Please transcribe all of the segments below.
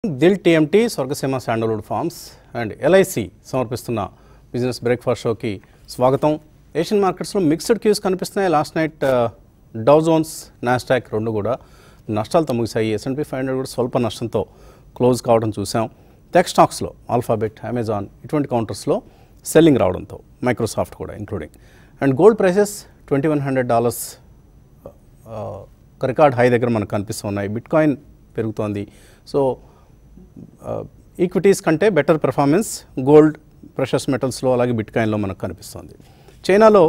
Dil TMT Swargaseema sandalwood farms and LIC సమర్పిస్తున్న business breakfast షోకి స్వాగతం ఏషియన్ మార్కెట్స్లో మిక్స్డ్ క్యూస్ కనిపిస్తున్నాయి last night Dow Jones Nasdaq రెండు కూడా నష్టాలతో ముగిశాయి ఎస్ఎన్పి ఫైవ్ హండ్రెడ్ కూడా స్వల్ప నష్టంతో క్లోజ్ కావడం చూసాం టెక్ స్టాక్స్లో ఆల్ఫాబెట్ అమెజాన్ ఇటువంటి కౌంటర్స్లో సెల్లింగ్ రావడంతో మైక్రోసాఫ్ట్ కూడా including and gold prices twenty one hundred dollars ఒక రికార్డ్ హై దగ్గర మనకు కనిపిస్తున్నాయి బిట్ కాయిన్ పెరుగుతోంది సో ఈక్విటీస్ కంటే బెటర్ పెర్ఫార్మెన్స్ గోల్డ్ ప్రెషస్ మెటల్స్లో అలాగే బిట్ కాయిన్లో మనకు కనిపిస్తుంది చైనాలో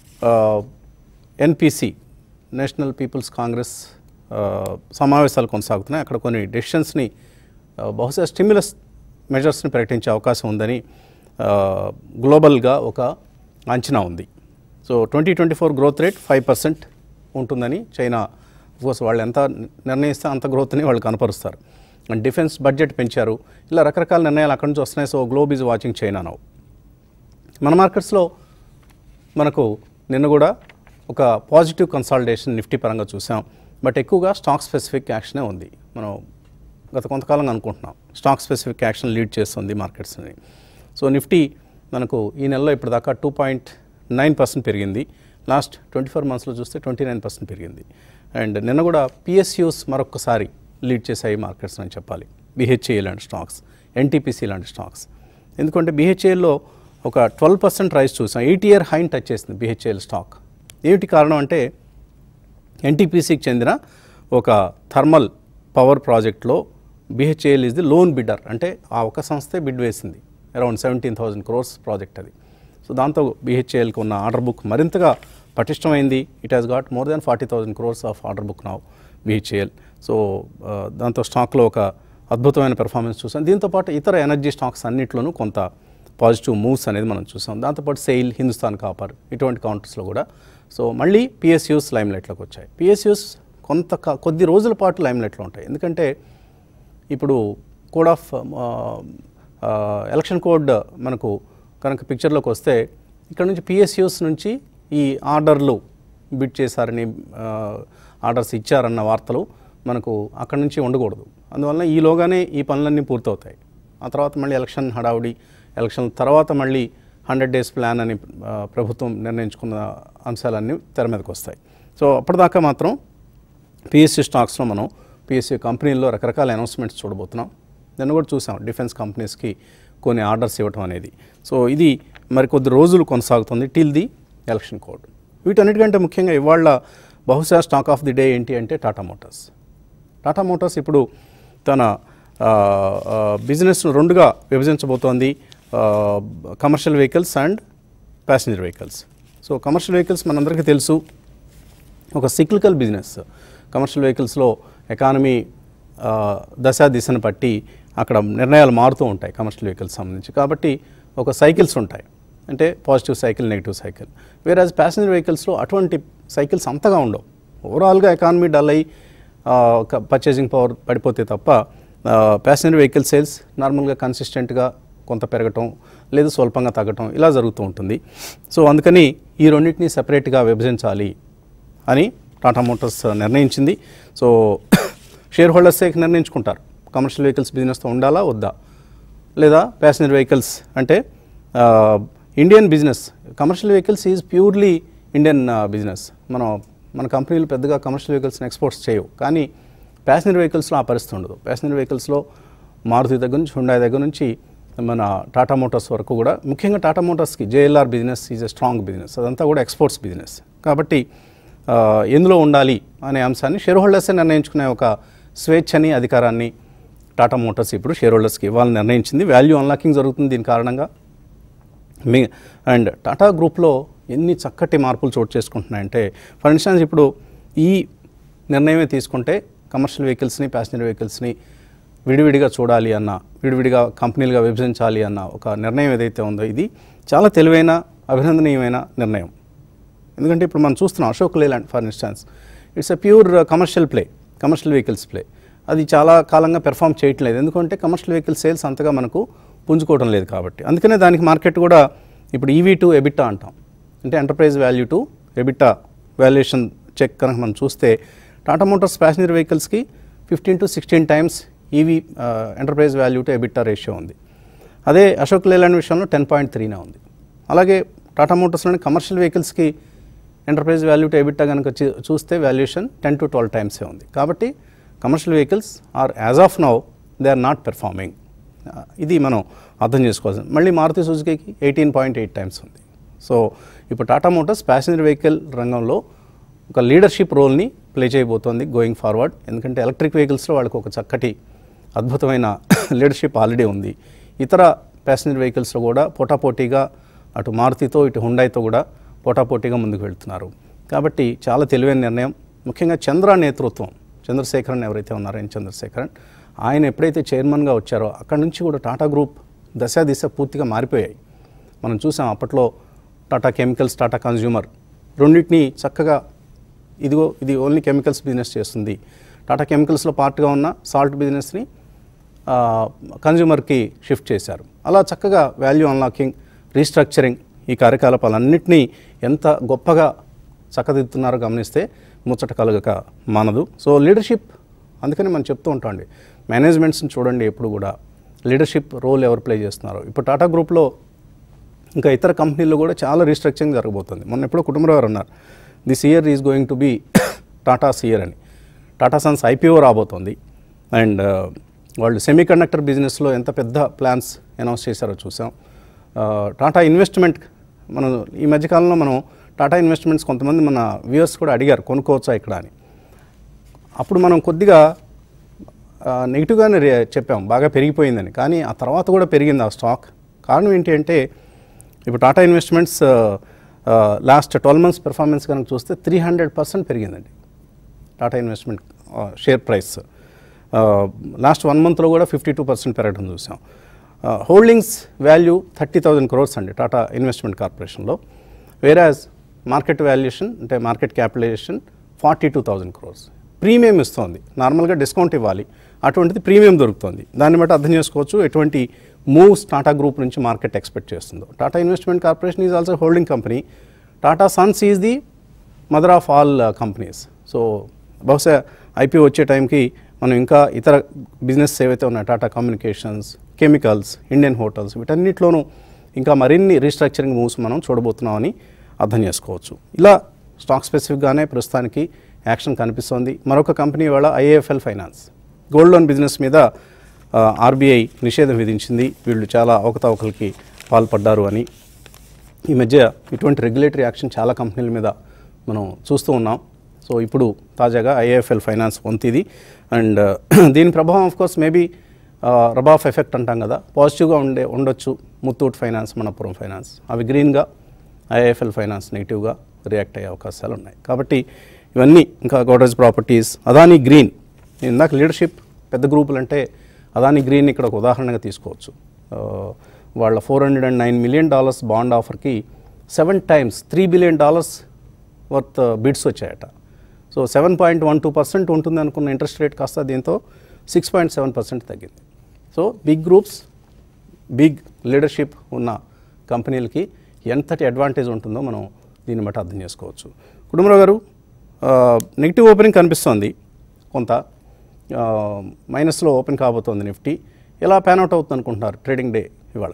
ఎన్పిసి నేషనల్ పీపుల్స్ కాంగ్రెస్ ఆ, సమావేశాలు కొనసాగుతున్నాయి అక్కడ కొన్ని డెసిషన్స్ని బహుశా స్టిమ్యులస్ మెజర్స్ని ప్రకటించే అవకాశం ఉందని ఆ, గ్లోబల్గా ఒక అంచనా ఉంది so twenty twenty four growth rate five percent ఉంటుందని చైనా కోర్స్ వాళ్ళు ఎంత నిర్ణయిస్తే అంత గ్రోత్ని వాళ్ళు కనపరుస్తారు అండ్ డిఫెన్స్ బడ్జెట్ పెంచారు ఇలా రకరకాల నిర్ణయాలు అక్కడి నుంచి వస్తున్నాయి so globe is watching China now మన మార్కెట్స్లో మనకు నిన్న కూడా ఒక పాజిటివ్ కన్సాలిడేషన్ నిఫ్టీ పరంగా చూసాం బట్ ఎక్కువగా స్టాక్ స్పెసిఫిక్ యాక్షనే ఉంది మనం గత కొంతకాలంగా అనుకుంటున్నాం స్టాక్ స్పెసిఫిక్ యాక్షన్ లీడ్ చేస్తుంది మార్కెట్స్ని సో నిఫ్టీ మనకు ఈ నెలలో ఇప్పటిదాకా టూ పాయింట్ నైన్ పర్సెంట్ పెరిగింది లాస్ట్ ట్వంటీ ఫోర్ మంత్స్లో చూస్తే ట్వంటీ నైన్ పర్సెంట్ పెరిగింది అండ్ నిన్న కూడా పిఎస్యూస్ మరొకసారి లీడ్ చేశాయి మార్కెట్స్ అని చెప్పాలి బిహెచ్ఏ లాంటి స్టాక్స్ ఎన్టీపీసీ లాంటి స్టాక్స్ ఎందుకంటే బిహెచ్ఏల్లో ఒక ట్వెల్వ్ పర్సెంట్ రైస్ చూసాం ఎయిట్ ఇయర్ హైన్ టచ్ చేసింది బిహెచ్ఏఎల్ స్టాక్ ఏమిటి కారణం అంటే ఎన్టీపీసీకి చెందిన ఒక థర్మల్ పవర్ ప్రాజెక్ట్లో BHEL is the lone bidder అంటే ఆ ఒక సంస్థే బిడ్ వేసింది around seventeen thousand crores project అది సో దాంతో బిహెచ్ఏఎల్కి ఉన్న ఆర్డర్ బుక్ మరింతగా పటిష్టమైంది it has got more than forty thousand crores of order book now BHEL so ఆ, దాంతో స్టాక్లో ఒక అద్భుతమైన పెర్ఫార్మెన్స్ చూసాం దీంతోపాటు ఇతర ఎనర్జీ స్టాక్స్ అన్నింటిలోనూ కొంత పాజిటివ్ మూవ్స్ అనేది మనం చూసాం దాంతోపాటు సెయిల్ హిందుస్థాన్ కాపర్ ఇటువంటి కౌంటర్స్లో కూడా సో మళ్ళీ పిఎస్యూస్ లైమ్లైట్లోకి వచ్చాయి పిఎస్యూస్ కొంత కా- కొద్ది రోజుల పాటు లైమ్లైట్లో ఉంటాయి ఎందుకంటే ఇప్పుడు కోడ్ ఆఫ్ ఎలక్షన్ కోడ్ మనకు కనుక పిక్చర్లోకి వస్తే ఇక్కడ నుంచి పిఎస్యూస్ నుంచి ఈ ఆర్డర్లు బిడ్ చేశారని ఆర్డర్స్ ఇచ్చారన్న వార్తలు మనకు అక్కడి నుంచి ఉండకూడదు అందువల్ల ఈలోగానే ఈ పనులన్నీ పూర్తవుతాయి ఆ తర్వాత మళ్ళీ ఎలక్షన్ హడావుడి ఎలక్షన్ తర్వాత మళ్ళీ హండ్రెడ్ డేస్ ప్లాన్ అని ఆ, ప్రభుత్వం నిర్ణయించుకున్న అంశాలన్నీ తెర మీదకి వస్తాయి సో అప్పటిదాకా మాత్రం పిఎస్సి స్టాక్స్లో మనం పిఎస్సి కంపెనీల్లో రకరకాల అనౌన్స్మెంట్స్ చూడబోతున్నాం నిన్న కూడా చూసాం డిఫెన్స్ కంపెనీస్కి కొన్ని ఆర్డర్స్ ఇవ్వటం అనేది సో ఇది మరి కొద్ది రోజులు కొనసాగుతుంది టిల్ ది ఎలక్షన్ కోడ్ వీటన్నిటికంటే ముఖ్యంగా ఇవాళ బహుశా స్టాక్ ఆఫ్ ది డే ఏంటి అంటే టాటా మోటార్స్ టాటా మోటార్స్ ఇప్పుడు తన బిజినెస్ను రెండుగా విభజించబోతోంది commercial vehicles and passenger vehicles so commercial vehicles మనందరికీ తెలుసు ఒక సిక్లికల్ బిజినెస్ కమర్షియల్ వెహికల్స్లో ఎకానమీ ఆ, దశ దిశను బట్టి అక్కడ నిర్ణయాలు మారుతూ ఉంటాయి కమర్షియల్ వెహికల్స్ సంబంధించి కాబట్టి ఒక సైకిల్స్ ఉంటాయి అంటే positive cycle negative cycle whereas passenger వెహికల్స్లో అటువంటి సైకిల్స్ అంతగా ఉండవు ఓవరాల్గా ఎకానమీ డల్ అయ్యి పర్చేసింగ్ పవర్ పడిపోతే తప్ప ప్యాసింజర్ వెహికల్ సేల్స్ నార్మల్గా కన్సిస్టెంట్గా కొంత పెరగటం లేదు స్వల్పంగా తగ్గటం ఇలా జరుగుతూ ఉంటుంది సో అందుకని ఈ రెండింటిని సెపరేట్గా విభజించాలి అని టాటా మోటార్స్ నిర్ణయించింది సో షేర్ హోల్డర్సే నిర్ణయించుకుంటారు కమర్షియల్ వెహికల్స్ బిజినెస్తో ఉండాలా వద్దా లేదా ప్యాసింజర్ వెహికల్స్ అంటే ఆ, Indian business commercial vehicles is purely Indian ఆ, బిజినెస్ మనం మన కంపెనీలు పెద్దగా కమర్షియల్ వెహికల్స్ని ఎక్స్పోర్ట్స్ చేయవు కానీ ప్యాసింజర్ వెహికల్స్లో ఆ పరిస్థితి ఉండదు ప్యాసింజర్ వెహికల్స్లో మారుతి దగ్గర నుంచి హుండాయ్ దగ్గర నుంచి మన టాటా మోటార్స్ వరకు కూడా ముఖ్యంగా టాటా మోటార్స్కి JLR business is a strong business అదంతా కూడా ఎక్స్పోర్ట్స్ బిజినెస్ కాబట్టి ఆ, ఎందులో ఉండాలి అనే అంశాన్ని షేర్ హోల్డర్సే నిర్ణయించుకునే ఒక స్వేచ్ఛని అధికారాన్ని టాటా మోటార్స్ ఇప్పుడు షేర్ హోల్డర్స్కి ఇవ్వాలని నిర్ణయించింది వాల్యూ అన్లాకింగ్ జరుగుతుంది దీని కారణంగా మీ అండ్ టాటా గ్రూప్లో ఎన్ని చక్కటి మార్పులు చోటు చేసుకుంటున్నాయంటే ఫర్ ఇన్స్టాన్స్ ఇప్పుడు ఈ నిర్ణయమే తీసుకుంటే కమర్షియల్ వెహికల్స్ని ప్యాసింజర్ వెహికల్స్ని విడివిడిగా చూడాలి అన్న విడివిడిగా కంపెనీలుగా విభజించాలి అన్న ఒక నిర్ణయం ఏదైతే ఉందో ఇది చాలా తెలివైన అభినందనీయమైన నిర్ణయం ఎందుకంటే ఇప్పుడు మనం చూస్తున్నాం Ashok Leyland for instance it's a pure commercial play commercial vehicles play అది చాలా కాలంగా పెర్ఫామ్ చేయట్లేదు ఎందుకంటే కమర్షియల్ వెహికల్ సేల్స్ అంతగా మనకు పుంజుకోవడం లేదు కాబట్టి అందుకనే దానికి మార్కెట్ కూడా ఇప్పుడు ఈవీ టు ఎబిట్టా అంటాం అంటే enterprise value to EBITDA valuation check కనుక మనం చూస్తే టాటా మోటార్స్ ప్యాసింజర్ వెహికల్స్కి fifteen to sixteen times EV enterprise value to EBITDA ratio ఉంది అదే అశోక్ లేలాండ్ విషయంలో టెన్ పాయింట్ త్రీనే ఉంది అలాగే టాటా మోటార్స్లోని కమర్షియల్ వెహికల్స్కి ఎంటర్ప్రైజ్ వాల్యూ టు ఎబిట్టా కనుక చూ- చూస్తే వాల్యుయేషన్ టెన్ టు ట్వెల్వ్ టైమ్సే ఉంది కాబట్టి commercial vehicles are as of now they are not performing ఇది మనం అర్థం చేసుకోవాల్సింది మళ్ళీ మారుతి సుజుకీకి ఎయిటీన్ పాయింట్ ఎయిట్ టైమ్స్ ఉంది సో ఇప్పుడు టాటా మోటార్స్ ప్యాసింజర్ వెహికల్ రంగంలో ఒక లీడర్షిప్ రోల్ని ప్లే చేయబోతోంది గోయింగ్ ఫార్వర్డ్ ఎందుకంటే ఎలక్ట్రిక్ వెహికల్స్లో వాళ్ళకి ఒక చక్కటి అద్భుతమైన లీడర్షిప్ ఆల్రెడీ ఉంది ఇతర ప్యాసింజర్ వెహికల్స్లో కూడా పోటాపోటీగా అటు మారుతితో ఇటు హుండాయితో కూడా పోటాపోటీగా ముందుకు వెళ్తున్నారు కాబట్టి చాలా తెలివైన నిర్ణయం ముఖ్యంగా చంద్ర నేతృత్వం చంద్రశేఖరన్ ఎవరైతే ఉన్నారో ఎన్ చంద్రశేఖరన్ ఆయన ఎప్పుడైతే చైర్మన్గా వచ్చారో అక్కడి నుంచి కూడా టాటా గ్రూప్ దశ దిశ పూర్తిగా మారిపోయాయి మనం చూసాం అప్పట్లో టాటా కెమికల్స్ టాటా కన్జ్యూమర్ రెండింటినీ చక్కగా ఇదిగో ఇది ఓన్లీ కెమికల్స్ బిజినెస్ చేస్తుంది టాటా కెమికల్స్లో పార్ట్గా ఉన్న సాల్ట్ బిజినెస్ని కన్జ్యూమర్కి షిఫ్ట్ చేశారు అలా చక్కగా వాల్యూ అన్లాకింగ్ రీస్ట్రక్చరింగ్ ఈ కార్యకలాపాలన్నింటినీ ఎంత గొప్పగా చక్కదిద్దుతున్నారో గమనిస్తే ముచ్చట కలగక మానదు సో లీడర్షిప్ అందుకని మనం చెప్తూ ఉంటామండి మేనేజ్మెంట్స్ని చూడండి ఎప్పుడు కూడా లీడర్షిప్ రోల్ ఎవరు ప్లే చేస్తున్నారు ఇప్పుడు టాటా గ్రూప్లో ఇంకా ఇతర కంపెనీల్లో కూడా చాలా రీస్ట్రక్చరింగ్ జరగబోతుంది మొన్న ఎప్పుడో కుటుంబరావు గారు అన్నారు this year is going to be Tata's year అని టాటా సన్స్ ఐపీఓ రాబోతోంది అండ్ వాళ్ళు సెమీ కండక్టర్ బిజినెస్లో ఎంత పెద్ద ప్లాన్స్ అనౌన్స్ చేశారో చూసాం టాటా ఇన్వెస్ట్మెంట్ మనం ఈ మధ్యకాలంలో మనం టాటా ఇన్వెస్ట్మెంట్స్ కొంతమంది మన వ్యూవర్స్ కూడా అడిగారు కొనుక్కోవచ్చా ఇక్కడ అని అప్పుడు మనం కొద్దిగా ఆ, నెగిటివ్గానే రే చెప్పాం బాగా పెరిగిపోయిందని కానీ ఆ తర్వాత కూడా పెరిగింది ఆ స్టాక్ కారణం ఏంటి అంటే ఇప్పుడు Tata Investments last twelve months performance కనుక చూస్తే త్రీ హండ్రెడ్ పర్సెంట్ పెరిగిందండి Tata Investment share price last one మంత్లో కూడా ఫిఫ్టీ టూ పర్సెంట్ పెరగడం చూసాం holdings value thirty thousand crores అండి టాటా ఇన్వెస్ట్మెంట్ కార్పొరేషన్లో వేరాజ్ మార్కెట్ వాల్యుయేషన్ అంటే market capitalization forty two thousand crores premium ఇస్తోంది నార్మల్గా డిస్కౌంట్ ఇవ్వాలి అటువంటిది ప్రీమియం దొరుకుతుంది దాన్ని బట్టి అర్థం చేసుకోవచ్చు ఎటువంటి మూవ్స్ టాటా గ్రూప్ నుంచి మార్కెట్ ఎక్స్పెక్ట్ చేస్తుందో Tata Investment Corporation is also holding company Tata Sons is the mother of all companies so బహుశా ఐపీఓ వచ్చే టైంకి మనం ఇంకా ఇతర బిజినెస్ ఏవైతే ఉన్నాయో Tata Communications Chemicals Indian Hotels వీటన్నిటిలోనూ ఇంకా మరిన్ని రీస్ట్రక్చరింగ్ మూవ్స్ మనం చూడబోతున్నామని అర్థం చేసుకోవచ్చు ఇలా స్టాక్ స్పెసిఫిక్గానే ప్రస్తుతానికి యాక్షన్ కనిపిస్తోంది మరొక కంపెనీ వాళ్ళ IIFL finance gold loan business మీద ఆర్బీఐ నిషేధం విధించింది వీళ్ళు చాలా అవకతవకలకి పాల్పడ్డారు అని ఈ మధ్య ఇటువంటి రెగ్యులేటరీ యాక్షన్ చాలా కంపెనీల మీద మనం చూస్తూ ఉన్నాం సో ఇప్పుడు తాజాగా ఐఏఎఫ్ఎల్ ఫైనాన్స్ వంతిది అండ్ దీని ప్రభావం of course maybe rub off effect అంటాం కదా పాజిటివ్గా ఉండే ఉండొచ్చు ముత్తూట్ ఫైనాన్స్ మనపురం ఫైనాన్స్ అవి గ్రీన్గా ఐఏఎఫ్ఎల్ ఫైనాన్స్ నెగిటివ్గా రియాక్ట్ అయ్యే అవకాశాలు ఉన్నాయి కాబట్టి ఇవన్నీ ఇంకా గోడ్రేజ్ ప్రాపర్టీస్ అదానీ గ్రీన్ నేను ఇందాక లీడర్షిప్ పెద్ద గ్రూపులు అంటే అదానీ గ్రీన్ ఇక్కడ ఒక ఉదాహరణగా తీసుకోవచ్చు ఆ, వాళ్ళ four hundred and nine million dollars bond ఆఫర్కి seven times three billion dollars worth bids వచ్చాయట so seven point one two percent ఉంటుంది అనుకున్న ఇంట్రెస్ట్ రేట్ కాస్త దీంతో సిక్స్ పాయింట్ సెవెన్ పర్సెంట్ తగ్గింది so big groups big leadership ఉన్న కంపెనీలకి ఎంతటి అడ్వాంటేజ్ ఉంటుందో మనం దీన్ని బట్టి అర్థం చేసుకోవచ్చు కుటుంబరావు గారు నెగిటివ్ ఓపెనింగ్ కనిపిస్తోంది కొంత ఆ, మైనస్లో ఓపెన్ కాబోతోంది నిఫ్టీ ఎలా ప్యాన్ అవుట్ అవుతుంది అనుకుంటున్నారు ట్రేడింగ్ డే ఇవాళ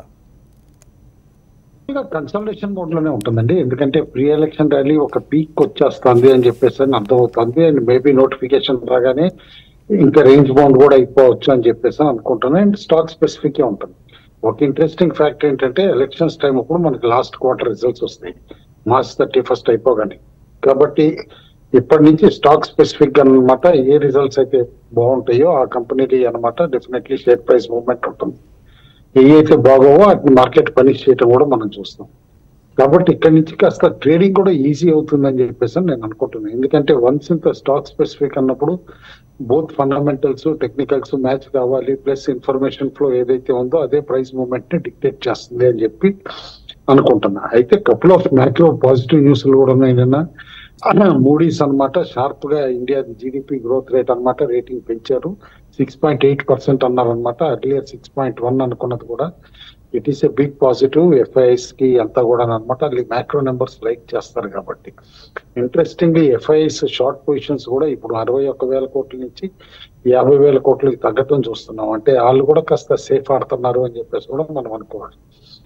కన్సల్టేషన్ మోడ్ లోనే ఉంటుందండి ఎందుకంటే ప్రీ ఎలక్షన్ ర్యాలీ ఒక పీక్ వచ్చేస్తుంది అని చెప్పేసి అని అర్థమవుతుంది అండ్ మేబీ నోటిఫికేషన్ రాగానే ఇంకా రేంజ్ బౌండ్ కూడా అయిపోవచ్చు అని చెప్పేసి అని అనుకుంటున్నాను అండ్ స్టాక్ స్పెసిఫిక్ ఉంటుంది ఒక ఇంట్రెస్టింగ్ ఫ్యాక్ట్ ఏంటంటే ఎలక్షన్స్ టైం అప్పుడు మనకి లాస్ట్ క్వార్టర్ రిజల్ట్స్ వస్తాయి మార్చ్ థర్టీ ఫస్ట్ అయిపోగానే కాబట్టి ఇప్పటి నుంచి స్టాక్ స్పెసిఫిక్ అన్నమాట ఏ రిజల్ట్స్ అయితే బాగుంటాయో ఆ కంపెనీకి అన్నమాట డెఫినెట్లీ షేర్ ప్రైస్ మూవ్మెంట్ ఉంటుంది ఏ అయితే బాగోవో వాటిని మార్కెట్ పనిష్ చేయటం కూడా మనం చూస్తాం కాబట్టి ఇక్కడి నుంచి కాస్త ట్రేడింగ్ కూడా ఈజీ అవుతుందని చెప్పేసి నేను అనుకుంటున్నాను ఎందుకంటే వన్స్ ఇంత స్టాక్ స్పెసిఫిక్ అన్నప్పుడు బోత్ ఫండమెంటల్స్ టెక్నికల్స్ మ్యాచ్ కావాలి ప్లస్ ఇన్ఫర్మేషన్ ఫ్లో ఏదైతే ఉందో అదే ప్రైస్ మూవ్మెంట్ ని డిక్టేట్ చేస్తుంది అని చెప్పి అనుకుంటున్నా అయితే కపుల్ ఆఫ్ మ్యాక్రో పాజిటివ్ న్యూస్లు కూడా ఉన్నాయి నిన్న మూడీస్ అన్నమాట షార్ప్ గా ఇండియా జీడిపి గ్రోత్ రేట్ అన్నమాట రేటింగ్ పెంచారు సిక్స్ పాయింట్ ఎయిట్ పర్సెంట్ అన్నారనమాట అర్లియర్ సిక్స్ పాయింట్ వన్ అనుకున్నది కూడా it is a big positive FIs కి అంతా కూడా అనమాట మ్యాక్రో నెంబర్స్ లైక్ చేస్తారు కాబట్టి ఇంట్రెస్టింగ్ ఎఫ్ఐఎస్ షార్ట్ పొజిషన్స్ కూడా ఇప్పుడు అరవై ఒక్క వేల కోట్ల నుంచి యాభై వేల కోట్లకి తగ్గటం చూస్తున్నాం అంటే వాళ్ళు కూడా కాస్త సేఫ్ ఆడుతున్నారు అని చెప్పేసి కూడా మనం అనుకోవాలి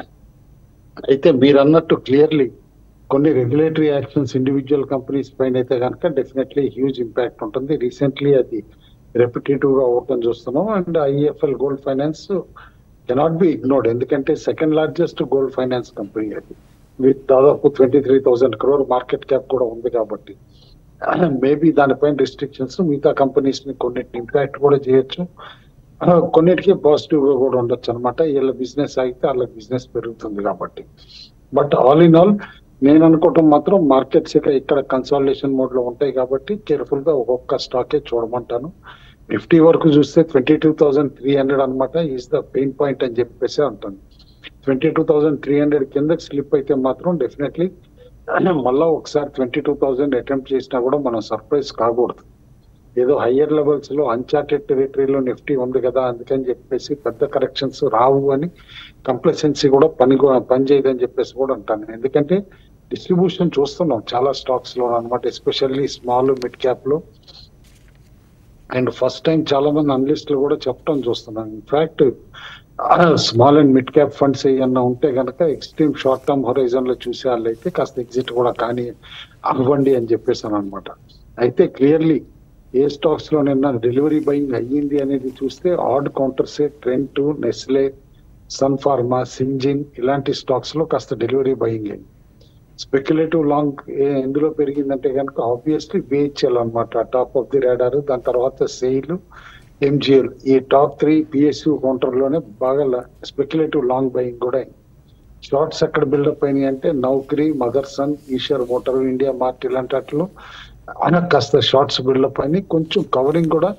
అయితే మీరు అన్నట్టు క్లియర్లీ కొన్ని రెగ్యులేటరీ యాక్షన్స్ ఇండివిజువల్ కంపెనీస్ పైన అయితే కనుక డెఫినెట్లీ హ్యూజ్ ఇంపాక్ట్ ఉంటుంది రీసెంట్లీ అది రెపిటేటివ్ గా అవటం చూస్తున్నాం and IIFL gold finance cannot be ignored ఎందుకంటే second largest gold finance company అది విత్ దాదాపు twenty three thousand crore market cap కూడా ఉంది కాబట్టి మేబీ దానిపైన రిస్ట్రిక్షన్స్ మిగతా కంపెనీస్ ని కొన్నిటిని ఇంపాక్ట్ కూడా చేయొచ్చు ఆ, కొన్నిటికి పాజిటివ్ గా కూడా ఉండొచ్చు అనమాట వీళ్ళ బిజినెస్ అయితే వాళ్ళ బిజినెస్ పెరుగుతుంది కాబట్టి బట్ ఆల్ ఇన్ ఆల్ నేను అనుకోవటం మాత్రం మార్కెట్స్ ఇక ఇక్కడ కన్సాలిడేషన్ మోడ్ లో ఉంటాయి కాబట్టి కేర్ఫుల్ గా ఒక్కొక్క స్టాకే చూడమంటాను నిఫ్టీ వరకు చూస్తే twenty two thousand three hundred అనమాట ఈజ్ ద పెయిన్ పాయింట్ అని చెప్పేసి అంటాను twenty two thousand three hundred కింద స్లిప్ అయితే మాత్రం డెఫినెట్లీ మళ్ళా ఒకసారి ట్వంటీ టూ థౌసండ్ అటెంప్ట్ చేసినా కూడా మనం సర్ప్రైజ్ కాకూడదు ఏదో హయ్యర్ లెవెల్స్ లో అన్చార్టెడ్ టెరిటరీలో నిఫ్టీ ఉంది కదా అందుకని చెప్పేసి పెద్ద కరెక్షన్స్ రావు అని కంప్లసెన్సీ కూడా పని పని చేయదని చెప్పేసి కూడా అంటాను ఎందుకంటే డిస్ట్రిబ్యూషన్ చూస్తున్నాం చాలా స్టాక్స్ లో అనమాట ఎస్పెషల్లీ స్మాల్ మిడ్ క్యాప్ లో అండ్ ఫస్ట్ టైం చాలా మంది అనలిస్టులు కూడా చెప్పడం చూస్తున్నాం in fact small and mid cap funds ఏమన్నా ఉంటే గనక ఎక్స్ట్రీమ్ షార్ట్ టర్మ్ హొరైజన్ లో చూసే వాళ్ళైతే కాస్త ఎగ్జిట్ కూడా కానీ అవ్వండి అని చెప్పేసాను అనమాట అయితే క్లియర్లీ ఏ స్టాక్స్ లో నిన్న డెలివరీ బయింగ్ అయ్యింది అనేది చూస్తే ఆడ్ కౌంటర్సే Trent Nestle Sun Pharma Syngene ఇలాంటి స్టాక్స్ లో కాస్త డెలివరీ బయింగ్ అయింది స్పెక్యులేటివ్ లాంగ్ ఎందులో పెరిగిందంటే కనుక ఆబ్వియస్లీ బిహెచ్ఎల్ అనమాట టాప్ ఆఫ్ ది రాడార్ దాని తర్వాత సెయిల్ ఎంజిఎల్ ఈ టాప్ త్రీ పిఎస్యూ కౌంటర్ లోనే బాగా స్పెక్యులేటివ్ లాంగ్ బయింగ్ కూడా అయింది షార్ట్స్ ఎక్కడ బిల్డప్ అయినాయి అంటే Naukri Motherson Eicher Motor India Mart ఇలాంటి వాటిలో ఆయన కాస్త షార్ట్స్ బిల్డప్ అయినాయి కొంచెం కవరింగ్ కూడా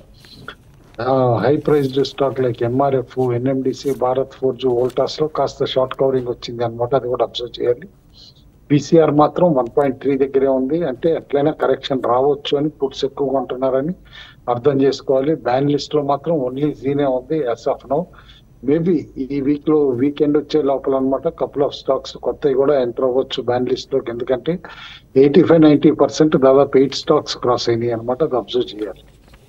high priced stock like MRF NMDC Bharat Forge Voltas లో కాస్త షార్ట్ కవరింగ్ వచ్చింది అనమాట అది కూడా అబ్జర్వ్ చేయాలి పీసీఆర్ మాత్రం వన్ పాయింట్ త్రీ దగ్గరే ఉంది అంటే ఎట్లయినా కరెక్షన్ రావచ్చు అని పుట్స్ ఎక్కువగా ఉంటున్నారని అర్థం చేసుకోవాలి బ్యాన్ లిస్ట్ లో మాత్రం ఓన్లీ జీనే ఉంది ఎస్ ఆఫ్ నో మేబీ ఈ వీక్ లో వీకెండ్ వచ్చే లోపల అనమాట కపుల్ ఆఫ్ స్టాక్స్ కొత్తవి కూడా ఎంటర్ అవ్వచ్చు బ్యాన్ లిస్ట్ లోకి ఎందుకంటే ఎయిటీ ఫైవ్ నైన్టీ పర్సెంట్ దాదాపు ఎయిట్ స్టాక్స్ క్రాస్ అయినాయి అనమాట అది అబ్జర్వ్ చేయాలి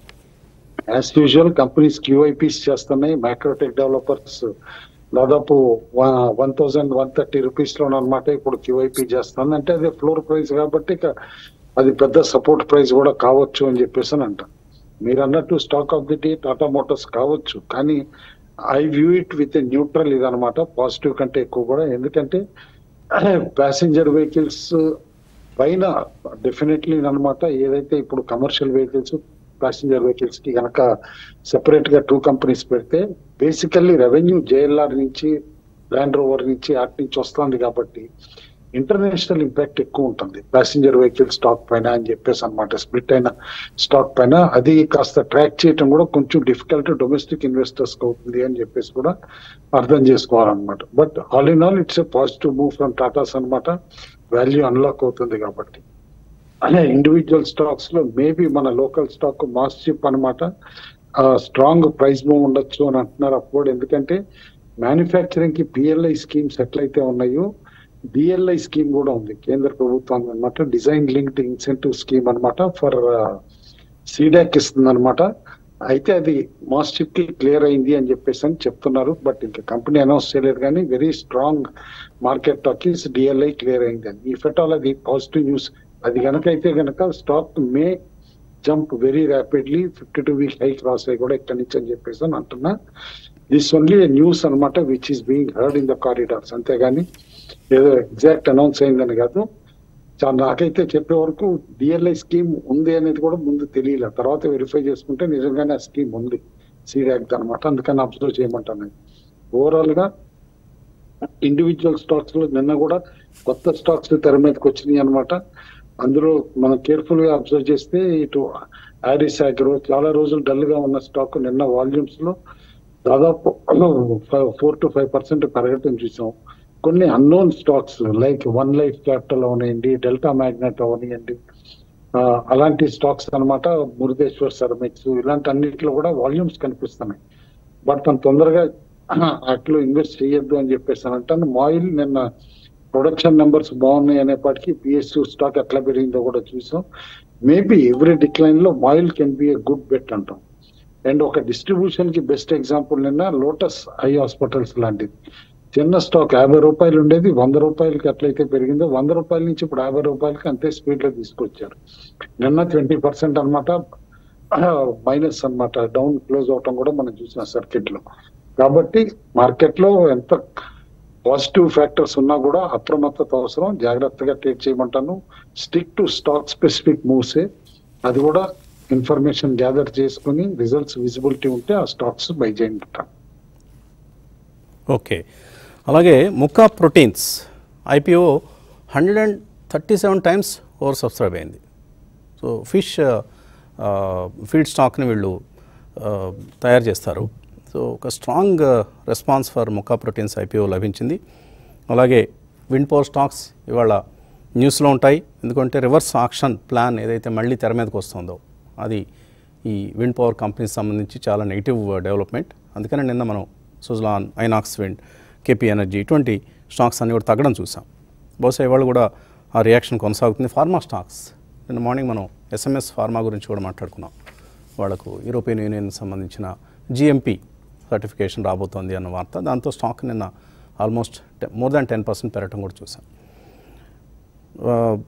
యాజ్ యూజువల్ కంపెనీస్ క్యూఐపీస్ చేస్తున్నాయి మైక్రోటెక్ డెవలపర్స్ దాదాపు one thousand one thirty rupees లో అనమాట ఇప్పుడు క్యూఐపీ చేస్తుంది అంటే అదే ఫ్లోర్ ప్రైస్ కాబట్టి ఇక అది పెద్ద సపోర్ట్ ప్రైస్ కూడా కావచ్చు అని చెప్పేసి అని అంట మీరు అన్నట్టు stock of the day Tata Motors కావచ్చు కానీ I view it with neutral ఇదనమాట పాజిటివ్ కంటే ఎక్కువ కూడా ఎందుకంటే ప్యాసింజర్ వెహికల్స్ పైన డెఫినెట్లీ అనమాట ఏదైతే ఇప్పుడు కమర్షియల్ వెహికల్స్ ప్యాసింజర్ వెహికల్స్ కి కనుక సెపరేట్ గా టూ కంపెనీస్ పెడితే బేసికల్లీ రెవెన్యూ జేఎల్ఆర్ నుంచి ల్యాండ్ రోవర్ నుంచి వాటి నుంచి వస్తుంది కాబట్టి ఇంటర్నేషనల్ ఇంపాక్ట్ ఎక్కువ ఉంటుంది ప్యాసింజర్ వెహికల్ స్టాక్ పైన అని చెప్పేసి అనమాట స్ప్లిట్ అయిన స్టాక్ పైన అది కాస్త ట్రాక్ చేయటం కూడా కొంచెం డిఫికల్ట్ డొమెస్టిక్ ఇన్వెస్టర్స్ అవుతుంది అని చెప్పేసి కూడా అర్థం చేసుకోవాలన్నమాట but all in all it's a positive move from Tata's అనమాట వాల్యూ అన్లాక్ అవుతుంది కాబట్టి అనే ఇండివిజువల్ స్టాక్స్ లో మేబీ మన లోకల్ స్టాక్ మాస్ చిప్ అనమాట స్ట్రాంగ్ ప్రైస్ మూవ్ ఉండొచ్చు అని అంటున్నారు అప్పుడు ఎందుకంటే మ్యానుఫ్యాక్చరింగ్ కి పిఎల్ఐ స్కీమ్స్ ఎట్లయితే ఉన్నాయో డిఎల్ఐ స్కీమ్ కూడా ఉంది కేంద్ర ప్రభుత్వం అనమాట డిజైన్ లింక్డ్ ఇన్సెంటివ్ స్కీమ్ అనమాట ఫర్ సీడాక్ ఇస్తుంది అనమాట అయితే అది మాస్ చిప్ కి క్లియర్ అయింది అని చెప్పేసి అని చెప్తున్నారు బట్ ఇంకా కంపెనీ అనౌన్స్ చేయలేదు కానీ very strong market talks DLI clear అయింది అని ఈ ఫెటాల్ అది పాజిటివ్ న్యూస్ అది కనుక అయితే కనుక stock may jump very rapidly fifty two week high cross అయ్యి కూడా ఇక్కడి నుంచి అని చెప్పేసి అని అంటున్నా దిస్ ఓన్లీ న్యూస్ అనమాట which is being heard in the corridors అంతేగాని ఏదో ఎగ్జాక్ట్ అనౌన్స్ అయిందని కాదు చా- నాకైతే చెప్పే వరకు డిఎల్ఐ స్కీమ్ ఉంది అనేది కూడా ముందు తెలియలే తర్వాత వెరిఫై చేసుకుంటే నిజంగానే ఆ స్కీమ్ ఉంది సీడాక్ అనమాట అందుకని అబ్జర్వ్ చేయమంటాను ఓవరాల్ గా ఇండివిజువల్ స్టాక్స్ లో నిన్న కూడా కొత్త స్టాక్స్ తెర మీదకి వచ్చినాయి అనమాట అందులో మనం కేర్ఫుల్ గా అబ్జర్వ్ చేస్తే ఇటు ఆరిస్ అగ్రో చాలా రోజులు డల్ గా ఉన్న స్టాక్ నిన్న వాల్యూమ్స్ లో దాదాపు ఫోర్ టు ఫైవ్ పర్సెంట్ పెరగటం చూసాం కొన్ని unknown stocks like One Life Capital అవనివ్వండి డెల్టా మ్యాగ్నెట్ అవనివ్వండి ఆ, అలాంటి స్టాక్స్ అన్నమాట మురుదేశ్వర్ సెరమిక్స్ ఇలాంటి అన్నింటిలో కూడా వాల్యూమ్స్ కనిపిస్తున్నాయి బట్ మనం తొందరగా అట్లా ఇన్వెస్ట్ చేయొద్దు అని చెప్పేసి అంటాను మాయిల్ నిన్న ప్రొడక్షన్ నెంబర్స్ బాగున్నాయి అనేపాటికి పిఎస్యూ స్టాక్ ఎట్లా పెరిగిందో కూడా చూసాం మేబీ ఎవ్రీ డిక్లైన్ లో మాయిల్ can be a good bet అంటాం అండ్ ఒక డిస్ట్రిబ్యూషన్ కి బెస్ట్ ఎగ్జాంపుల్ నిన్న లోటస్ ఐ హాస్పిటల్స్ లాంటిది చిన్న స్టాక్ యాభై రూపాయలు ఉండేది వంద రూపాయలకి ఎట్లయితే పెరిగిందో వంద రూపాయల నుంచి ఇప్పుడు యాభై రూపాయలకి అంతే స్పీడ్ లో తీసుకొచ్చారు నిన్న ట్వంటీ పర్సెంట్ అనమాట మైనస్ అన్నమాట డౌన్ క్లోజ్ అవటం కూడా మనం చూసిన సర్క్యూట్ లో కాబట్టి మార్కెట్ లో ఎంత పాజిటివ్ ఫ్యాక్టర్స్ ఉన్నా కూడా అప్రమత్తత అవసరం జాగ్రత్తగా ట్రేడ్ చేయమంటాను stick to stock specific moves అది కూడా ఇన్ఫర్మేషన్ గ్యాదర్ చేసుకుని రిజల్ట్స్ విజిబిలిటీ ఉంటే ఆ స్టాక్స్ బై చేయండి ఓకే అలాగే Mukka proteins IPO hundred and thirty seven times over subscribe అయింది సో ఫిష్ ఫీడ్ స్టాక్ని వీళ్ళు ఆ, తయారు చేస్తారు సో ఒక strong response for Mukka proteins IPO లభించింది అలాగే విండ్ పవర్ స్టాక్స్ ఇవాళ న్యూస్లో ఉంటాయి ఎందుకంటే రివర్స్ ఆక్షన్ ప్లాన్ ఏదైతే మళ్ళీ తెర మీదకి వస్తుందో అది ఈ విండ్ పవర్ కంపెనీకి సంబంధించి చాలా నెగిటివ్ డెవలప్మెంట్ అందుకనే నిన్న మనం Suzlon Inox wind KP energy ఇటువంటి స్టాక్స్ అన్ని కూడా తగ్గడం చూసాం బహుశా ఇవాళ కూడా ఆ రియాక్షన్ కొనసాగుతుంది ఫార్మా స్టాక్స్ నిన్న మార్నింగ్ మనం ఎస్ఎంఎస్ ఫార్మా గురించి కూడా మాట్లాడుకున్నాం వాళ్ళకు యూరోపియన్ యూనియన్ సంబంధించిన జిఎంపి సర్టిఫికేషన్ రాబోతోంది అన్న వార్త దాంతో స్టాక్ నిన్న almost more than ten percent పెరగడం కూడా చూసాం ఆ,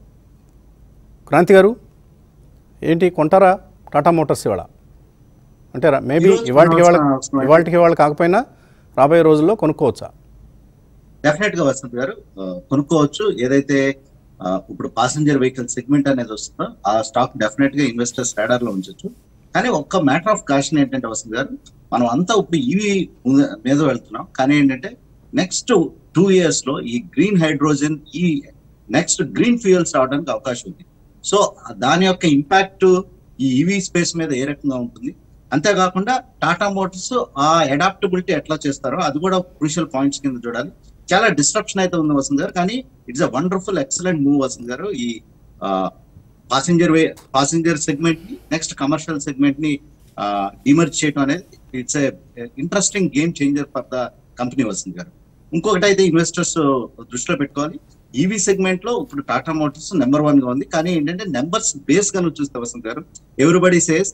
క్రాంతి గారు ఏంటి కొంటారా టాటా మోటార్స్ ఇవాళ అంటే మేబీ ఈరోజు ఇవాళకి ఇవాళ కొనవలసిన- ఇవాళకి ఇవాళ కాకపోయినా రాబోయే రోజుల్లో కొనుక్కోవచ్చా డెఫినెట్ గా వసంత్ గారు ఆ, కొనుక్కోవచ్చు ఏదైతే ఆ, ఇప్పుడు పాసింజర్ వెహికల్ సెగ్మెంట్ అనేది వస్తుందో ఆ స్టాక్ డెఫినెట్ గా ఇన్వెస్టర్స్ రాడార్ లో ఉంచొచ్చు కానీ ఒక్క మ్యాటర్ ఆఫ్ కాషన్ ఏంటంటే వసంత్ గారు మనం అంతా ఇప్పుడు ఈవీ మీద వెళ్తున్నాం కానీ ఏంటంటే నెక్స్ట్ టూ ఇయర్స్ లో ఈ గ్రీన్ హైడ్రోజన్ ఈ నెక్స్ట్ గ్రీన్ ఫ్యూయల్స్ రావడానికి అవకాశం ఉంది సో దాని యొక్క ఇంపాక్ట్ ఈ ఈవీ స్పేస్ మీద ఏ రకంగా ఉంటుంది అంతేకాకుండా టాటా మోటార్స్ ఆ అడాప్టబిలిటీ ఎట్లా చేస్తారో అది కూడా క్రూషియల్ పాయింట్స్ కింద చూడాలి చాలా డిస్ట్రప్షన్ అయితే ఉంది వసంత్ గారు కానీ it's a wonderful excellent move Vasant గారు ఈ పాసింజర్ వే పాసింజర్ సెగ్మెంట్ ని నెక్స్ట్ కమర్షియల్ సెగ్మెంట్ ని డిమర్జ్ చేయడం అనేది it's interesting game changer for the company Vasant గారు ఇంకొకటి అయితే ఇన్వెస్టర్స్ దృష్టిలో పెట్టుకోవాలి ఈవీ సెగ్మెంట్ లో ఇప్పుడు టాటా మోటార్స్ నెంబర్ వన్ గా ఉంది కానీ ఏంటంటే నెంబర్స్ బేస్ గా నువ్వు చూస్తే వసంత్ గారు everybody says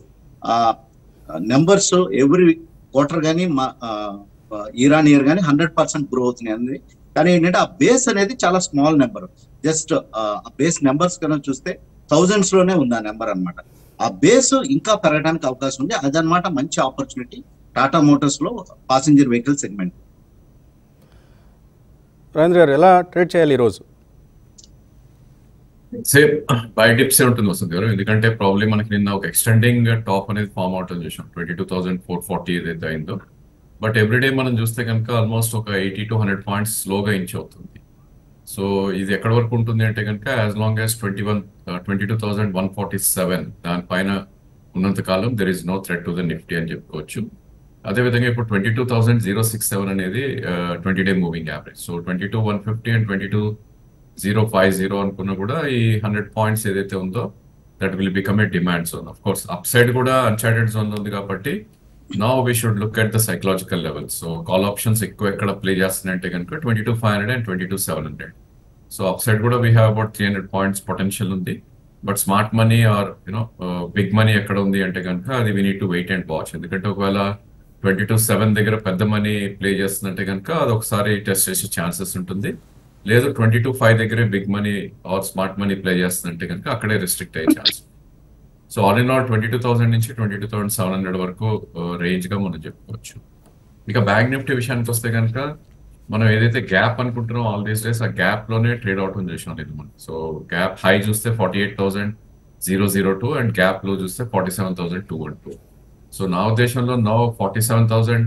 numbers every quarter కానీ మా ఇయర్ ఇయర్ కానీ హండ్రెడ్ పర్సెంట్ గ్రో అవుతున్నాయి అనేది కానీ ఏంటంటే ఆ బేస్ అనేది చాలా స్మాల్ నెంబర్ జస్ట్ ఆ బేస్ నెంబర్స్ కనుక చూస్తే థౌజండ్స్ లోనే ఉంది ఆ నెంబర్ అన్నమాట ఆ బేస్ ఇంకా పెరగడానికి అవకాశం ఉంది అదనమాట మంచి ఆపర్చునిటీ టాటా మోటార్స్ లో పాసింజర్ వెహికల్ సెగ్మెంట్ రాజేంద్ర గారు ఎలా ట్రేడ్ చేయాలి ఈరోజు సేమ్ బై డిప్స్ ఉంటుంది వస్తుంది గారు ఎందుకంటే ప్రాబ్లమ్ మనకి నిన్న ఒక ఎక్స్టెండింగ్ టాప్ అనేది ఫామ్ అవుట్ అని చూసాం twenty two thousand four forty ఏదైతే అయిందో బట్ ఎవ్రీడే మనం చూస్తే కనుక ఆల్మోస్ట్ ఒక ఎయిటీ టు హండ్రెడ్ పాయింట్స్ స్లోగా ఇంచ్ అవుతుంది సో ఇది ఎక్కడి వరకు ఉంటుంది అంటే కనుక as long as twenty one twenty two thousand one forty seven దానిపైన ఉన్నంత కాలం there is no threat to the Nifty అని చెప్పుకోవచ్చు అదేవిధంగా ఇప్పుడు twenty two thousand zero six seven అనేది twenty day moving average so twenty two one fifty and twenty two zero five zero అనుకున్నా కూడా ఈ హండ్రెడ్ పాయింట్స్ ఏదైతే ఉందో that will become a demand zone of course up side కూడా uncharted zone ఉంది కాబట్టి నా we should look at the psychological level so call options ఎక్కువ ఎక్కడ ప్లే చేస్తున్నాయంటే కనుక twenty two five hundred and twenty two seven hundred so up side కూడా we have about three hundred points potential ఉంది but smart money or you know big money ఎక్కడ ఉంది అంటే కనుక అది we need to wait and watch ఎందుకంటే ఒకవేళ twenty two seven దగ్గర పెద్ద మనీ ప్లే చేస్తుందంటే కనుక అది ఒకసారి టెస్ట్ చేసే ఛాన్సెస్ ఉంటుంది లేదు ట్వంటీ టూ ఫైవ్ దగ్గరే big money or smart money play చేస్తుందంటే కనుక అక్కడే రిస్ట్రిక్ట్ అయ్యే chance so all in all twenty two thousand నుంచి twenty two thousand seven hundred వరకు రేంజ్ గా మనం చెప్పుకోవచ్చు ఇక బ్యాంక్ నిఫ్టీ విషయానికి వస్తే కనుక మనం ఏదైతే గ్యాప్ అనుకుంటున్నాం ఆల్ దీస్ డేస్ ఆ గ్యాప్ లోనే ట్రేడ్ అవుట్ చేసినాం ఇది మనం సో గ్యాప్ హై చూస్తే forty eight thousand zero zero two and gap లో చూస్తే forty seven thousand two one two so నా ఉద్దేశంలో no forty seven thousand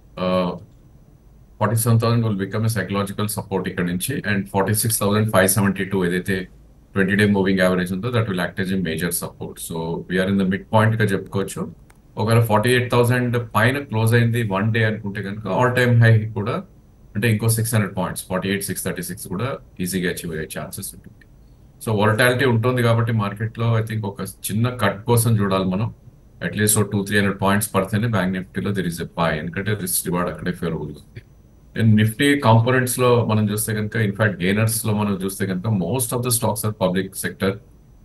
forty seven thousand will become a psychological support ఇక్కడ నుంచి and forty six thousand five seventy two ఏదైతే twenty day moving average ఉందో that will act as a major support so we are in the mid point గా చెప్పుకోవచ్చు ఒకవేళ forty eight thousand పైన close అయింది one day అనుకుంటే కనుక ఆల్ టైమ్ హై కూడా అంటే ఇంకో six hundred points forty eight six thirty six కూడా ఈజీగా అచీవ్ అయ్యే ఛాన్సెస్ ఉంటుంది సో వొలటాలిటీ ఉంటుంది కాబట్టి మార్కెట్లో ఐ థింక్ ఒక చిన్న కట్ కోసం చూడాలి మనం at least two three hundred points పడితేనే బ్యాంక్ నిఫ్టీలో దిర్ ఇస్ ఎ బాయ్ ఎందుకంటే రిస్క్ రివార్డ్ అక్కడే ఫేవరబుల్ ఉంది అండ్ నిఫ్టీ కాంపోనెంట్స్ లో మనం చూస్తే కనుక ఇన్ఫాక్ట్ గెయినర్స్ లో మనం చూస్తే కనుక most of the stocks are public sector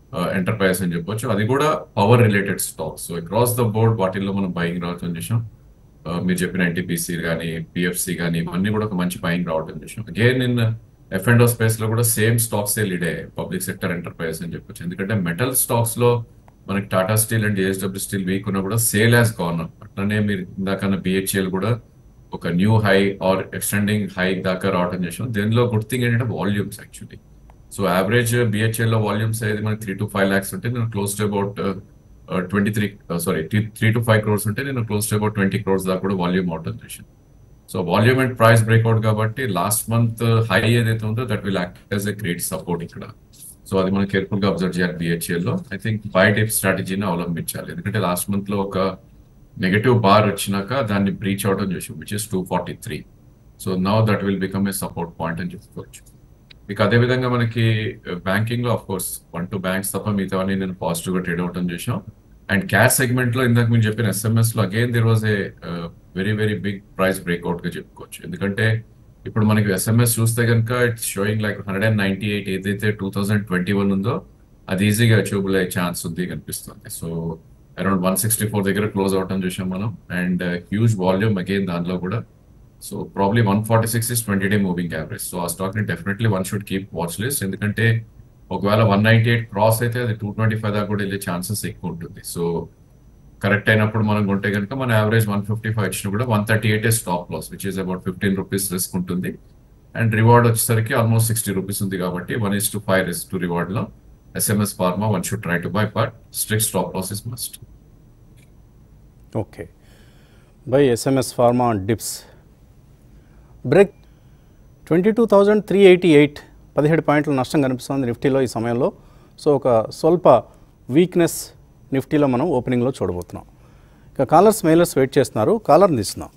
enterprises అని చెప్పొచ్చు అది కూడా power related stocks so across the board వాటిల్లో మనం బయింగ్ రావడం చేసాం ఆ, మీరు చెప్పిన ఎన్టీపీసీ కానీ పిఎఫ్సి కానీ ఇవన్నీ కూడా ఒక మంచి బయింగ్ రావడం చేసాం again in F and space లో కూడా సేమ్ స్టాక్స్ ఏ లీడ్ అయ్యాయి పబ్లిక్ సెక్టర్ ఎంటర్ప్రైజెస్ అని చెప్పొచ్చు ఎందుకంటే మెటల్ స్టాక్స్ లో మనకి Tata steel and JSW steel weak ఉన్నా కూడా సేల్ యాజ్ గాన్ అట్లనే మీరు ఇందాకన్నా బిహెచ్ఎల్ కూడా ఒక new high or extending high దాకా రావడం చేసాం దీనిలో గుడ్ థింగ్ ఏంటంటే volumes actually so average BHEL లో వాల్యూమ్స్ అనేది మనకి త్రీ టు ఫైవ్ ల్యాక్స్ ఉంటే నేను close to about twenty three sorry three to five crores ఉంటే నేను close to about twenty crores దాకా కూడా వాల్యూమ్ అవటం చేశాను so volume and price breakout కాబట్టి లాస్ట్ మంత్ హై ఏదైతే ఉందో that will act as a great support ఇక్కడ సో అది మనం కేర్ఫుల్ గా అబ్జర్వ్ చేయాలి బిహెచ్ఎల్ లో ఐ థింక్ బై టైప్ స్ట్రాటజీని అవలంబించాలి ఎందుకంటే లాస్ట్ మంత్ లో ఒక నెగటివ్ బార్ వచ్చినాక దాన్ని బ్రీచ్ అవడం చేసాం which is two forty three so now that will become a support point అని చెప్పుకోవచ్చు ఇక అదే విధంగా మనకి బ్యాంకింగ్ లో of course one to banks తప్ప మిగతావన్నీ నేను పాజిటివ్ గా ట్రేడ్ అవటం చేసాం అండ్ క్యాష్ సెగ్మెంట్ లో ఇందాక మీరు చెప్పిన ఎస్ఎంఎస్ లో again there was a very very big price breakout గా చెప్పుకోవచ్చు ఎందుకంటే ఇప్పుడు మనకి ఎస్ఎంఎస్ చూస్తే కనుక it's showing like hundred and ninety eight ఏదైతే టూ థౌసండ్ ట్వంటీ వన్ ఉందో అది ఈజీగా అచీవబుల్ అయ్యే ఛాన్స్ ఉంది కనిపిస్తుంది so around one sixty four దగ్గర క్లోజ్ అవటం చూసాం మనం అండ్ హ్యూజ్ వాల్యూమ్ అగైన్ దానిలో కూడా so probably one forty six is twenty day moving average so ఆ స్టాక్ ని definitely one should keep watch list ఎందుకంటే ఒకవేళ వన్ నైన్టీ ఎయిట్ క్రాస్ అయితే అది టూ ట్వంటీ ఫైవ్ దాకా కూడా వెళ్ళే ఛాన్సెస్ ఎక్కువ ఉంటుంది సో కరెక్ట్ అయినప్పుడు మనం కొంటే కనుక మన యావరేజ్ వన్ ఫిఫ్టీ ఫైవ్ వచ్చినా కూడా one thirty eight stop loss which is about fifteen rupees risk ఉంటుంది అండ్ రివార్డ్ వచ్చేసరికి ఆల్మోస్ట్ సిక్స్టీ రూపీస్ ఉంది కాబట్టి one is to five risk to reward లో SMS pharma one should try to buy but strict stop loss is must okay buy SMS pharma dips break twenty two thousand three eighty eight పదిహేడు పాయింట్ల నష్టం కనిపిస్తుంది నిఫ్టీలో ఈ సమయంలో so ఒక స్వల్ప వీక్నెస్ నిఫ్టీలో మనం ఓపెనింగ్లో చూడబోతున్నాం ఇక కాలర్స్ మెయిలర్స్ వెయిట్ చేస్తున్నారు కాలర్ని తీస్తున్నాం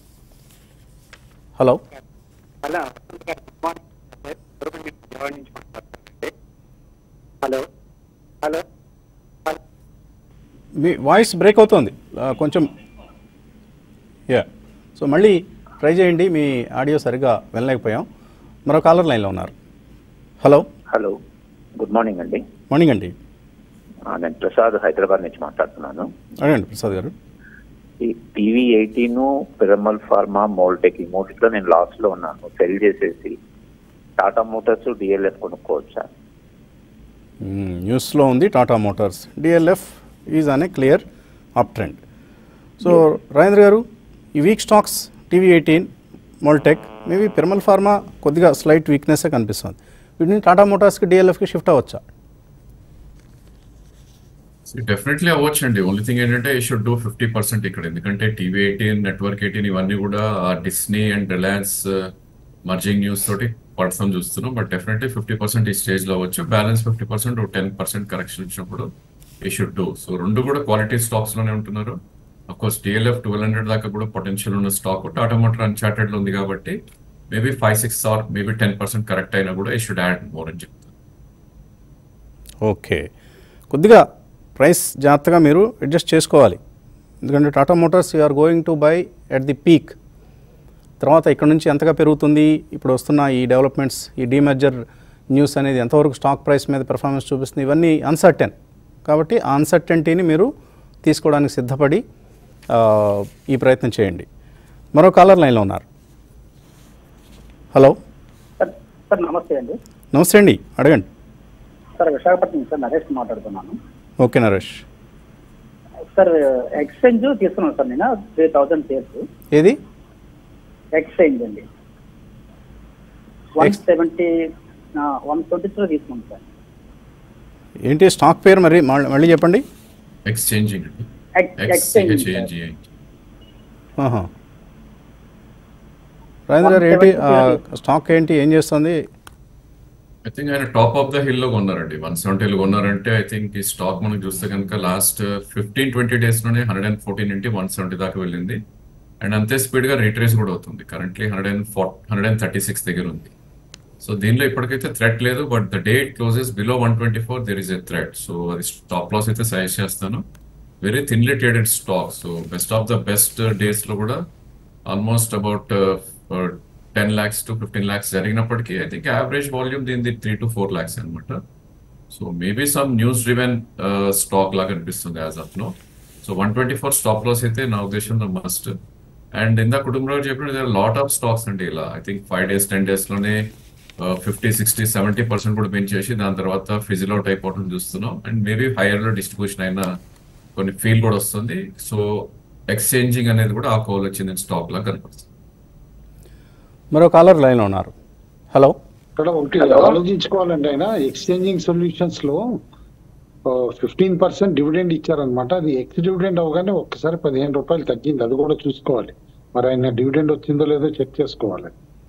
hello hello good morning Vijayawada నుంచి మాట్లాడుతున్నానండి హలో హలో హలో మీ వాయిస్ బ్రేక్ అవుతోంది ఆ, కొంచెం యా సో మళ్ళీ ట్రై చేయండి మీ ఆడియో సరిగ్గా వినలేకపోయాం మరో కాలర్ లైన్లో ఉన్నారు హలో హలో గుడ్ మార్నింగ్ అండి మార్నింగ్ అండి ఆ, నేను ప్రసాద్ హైదరాబాద్ నుంచి మాట్లాడుతున్నాను అడగండి ప్రసాద్ గారు ఈ టీవీ ఎయిటీన్ పిరమల్ ఫార్మా మోల్టెక్ ఈ మూటిలో నేను లాస్ లో ఉన్నాను సెల్ చేసేసి టాటా మోటార్స్ డిఎల్ఎఫ్ కొనుక్కోవచ్చా మ్మ్, న్యూస్లో ఉంది టాటా మోటార్స్ డిఎల్ఎఫ్ ఈజ్ అనే clear up trend so Rajendra గారు ఈ వీక్ స్టాక్స్ టీవీ ఎయిటీన్ మోల్టెక్ మేబీ పిరమల్ ఫార్మా కొద్దిగా స్లైట్ వీక్నెస్సే కనిపిస్తుంది వీటిని టాటా మోటార్స్కి డిఎల్ఎఫ్కి షిఫ్ట్ అవ్వచ్చా డెఫినెట్లీ అవ్వచ్చండి ఓన్లీ థింగ్ ఏంటంటే ఈ షుడ్ డూ ఫిఫ్టీ పర్సెంట్ ఇక్కడ ఎందుకంటే టీవీ ఎయిటీన్ నెట్వర్క్ ఎయిటీన్ ఇవన్నీ కూడా ఆ Disney and Reliance merging news తోటి పడతాం చూస్తున్నాం బట్ డెఫినెట్లీ ఫిఫ్టీ పర్సెంట్ ఈ స్టేజ్ లో అవ్వచ్చు balance fifty percent ten percent correction ఇచ్చినప్పుడు ఈ షుడ్ డూ సో రెండు కూడా క్వాలిటీ స్టాక్స్ లోనే ఉంటున్నారు of course DLF twelve hundred దాకా కూడా పొటెన్షియల్ ఉన్న స్టాక్ టాటా మోటార్ అన్చార్టెడ్ లో ఉంది కాబట్టి maybe five six or maybe ten percent correct అయినా కూడా ఈ షుడ్ యాడ్ మోర్ అని చెప్తాను ఓకే కొద్దిగా ప్రైస్ జాగ్రత్తగా మీరు అడ్జస్ట్ చేసుకోవాలి ఎందుకంటే Tata motors are going to buy at the peak తర్వాత ఇక్కడ నుంచి ఎంతగా పెరుగుతుంది ఇప్పుడు వస్తున్న ఈ డెవలప్మెంట్స్ ఈ డీమర్జర్ న్యూస్ అనేది ఎంతవరకు స్టాక్ ప్రైస్ మీద పెర్ఫార్మెన్స్ చూపిస్తుంది ఇవన్నీ అన్సర్టెన్ కాబట్టి ఆ అన్సర్టెంటీని మీరు తీసుకోవడానికి సిద్ధపడి ఆ, ఈ ప్రయత్నం చేయండి మరో కాలర్ లైన్లో ఉన్నారు హలో సార్ సార్ నమస్తే అండి నమస్తే అండి అడగండి సార్ విశాఖపట్నం సార్ నరేష్ మాట్లాడుతున్నాను ఓకే నరేష్ సార్ ఎక్స్చేంజ్ తీసుకున్నాను సార్ నేను త్రీ థౌజండ్ షేర్స్ ఏది ఎక్స్చేంజ్ అండి one Ex- seventy one twenty three తీసుకున్నాను సార్ ఏంటి స్టాక్ పేరు మరి మళ్ళీ మళ్ళీ చెప్పండి ఎక్స్చేంజింగ్ అండి ఎక్- ఎక్స్చేంజ్ సార్. ఎక్స్చేంజ్ ఆహా. రాజేంద్ర గారు ఏంటి ఆ, 170 స్టాక్ ఏంటి ఏం చేస్తుంది ఐ థింక్ ఆయన టాప్ ఆఫ్ ద హిల్ లో కొన్నారండి వన్ సెవెంటీలో కొన్నారంటే ఐ థింక్ ఈ స్టాక్ మనం చూస్తే కనుక లాస్ట్ ఫిఫ్టీన్ ట్వంటీ డేస్ లోనే హండ్రెడ్ అండ్ ఫోర్టీన్ నుండి వన్ సెవెంటీ దాకా వెళ్ళింది అండ్ అంతే స్పీడ్ గా రీట్రేస్ కూడా అవుతుంది currently hundred and four hundred and thirty six దగ్గర ఉంది సో దీనిలో ఇప్పటికైతే థ్రెట్ లేదు but the day it closes below one twenty four there is a threat so అది స్టాప్ లాస్ అయితే సజెస్ట్ చేస్తాను very thinly traded stock so best of the best days లో కూడా almost about ten lakhs to fifteen lakhs జరిగినప్పటికీ I think average volume దీనిది three to four lakhs అనమాట so maybe some news driven stock లాగా అనిపిస్తుంది as of now so one twenty four stop loss అయితే నా ఉద్దేశంలో మస్ట్ అండ్ ఇందా కుటుంబంలో చెప్పిన లాట్ ఆఫ్ స్టాక్స్ అండి ఇలా I think five days ten days లోనే ఫిఫ్టీ సిక్స్టీ సెవెంటీ పర్సెంట్ కూడా పెంచేసి దాని తర్వాత ఫిజిల్ అవుట్ అయిపోవడం చూస్తున్నాం అండ్ మేబీ హైయర్ లో డిస్ట్రిబ్యూషన్ అయిన కొన్ని ఫీల్ కూడా వస్తుంది సో ఎక్స్చేంజింగ్ అనేది కూడా ఆ కోల్ వచ్చింది స్టాక్ లా కనపడుతుంది మరో కాలర్ లైన్లో ఉన్నారు హలో ఇక్కడ ఒకటి ఆలోచించుకోవాలండి ఆయన ఎక్స్చేంజింగ్ సొల్యూషన్స్ లో ఫిఫ్టీన్ పర్సెంట్ డివిడెండ్ ఇచ్చారనమాట అది ఎక్స్ డివిడెండ్ అవగానే ఒక్కసారి పదిహేను రూపాయలు తగ్గింది అది కూడా చూసుకోవాలి మరి ఆయన డివిడెండ్ వచ్చిందో లేదో చెక్ చేసుకోవాలి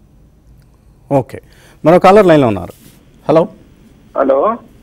ఓకే మరో కాలర్ లైన్లో ఉన్నారు హలో హలో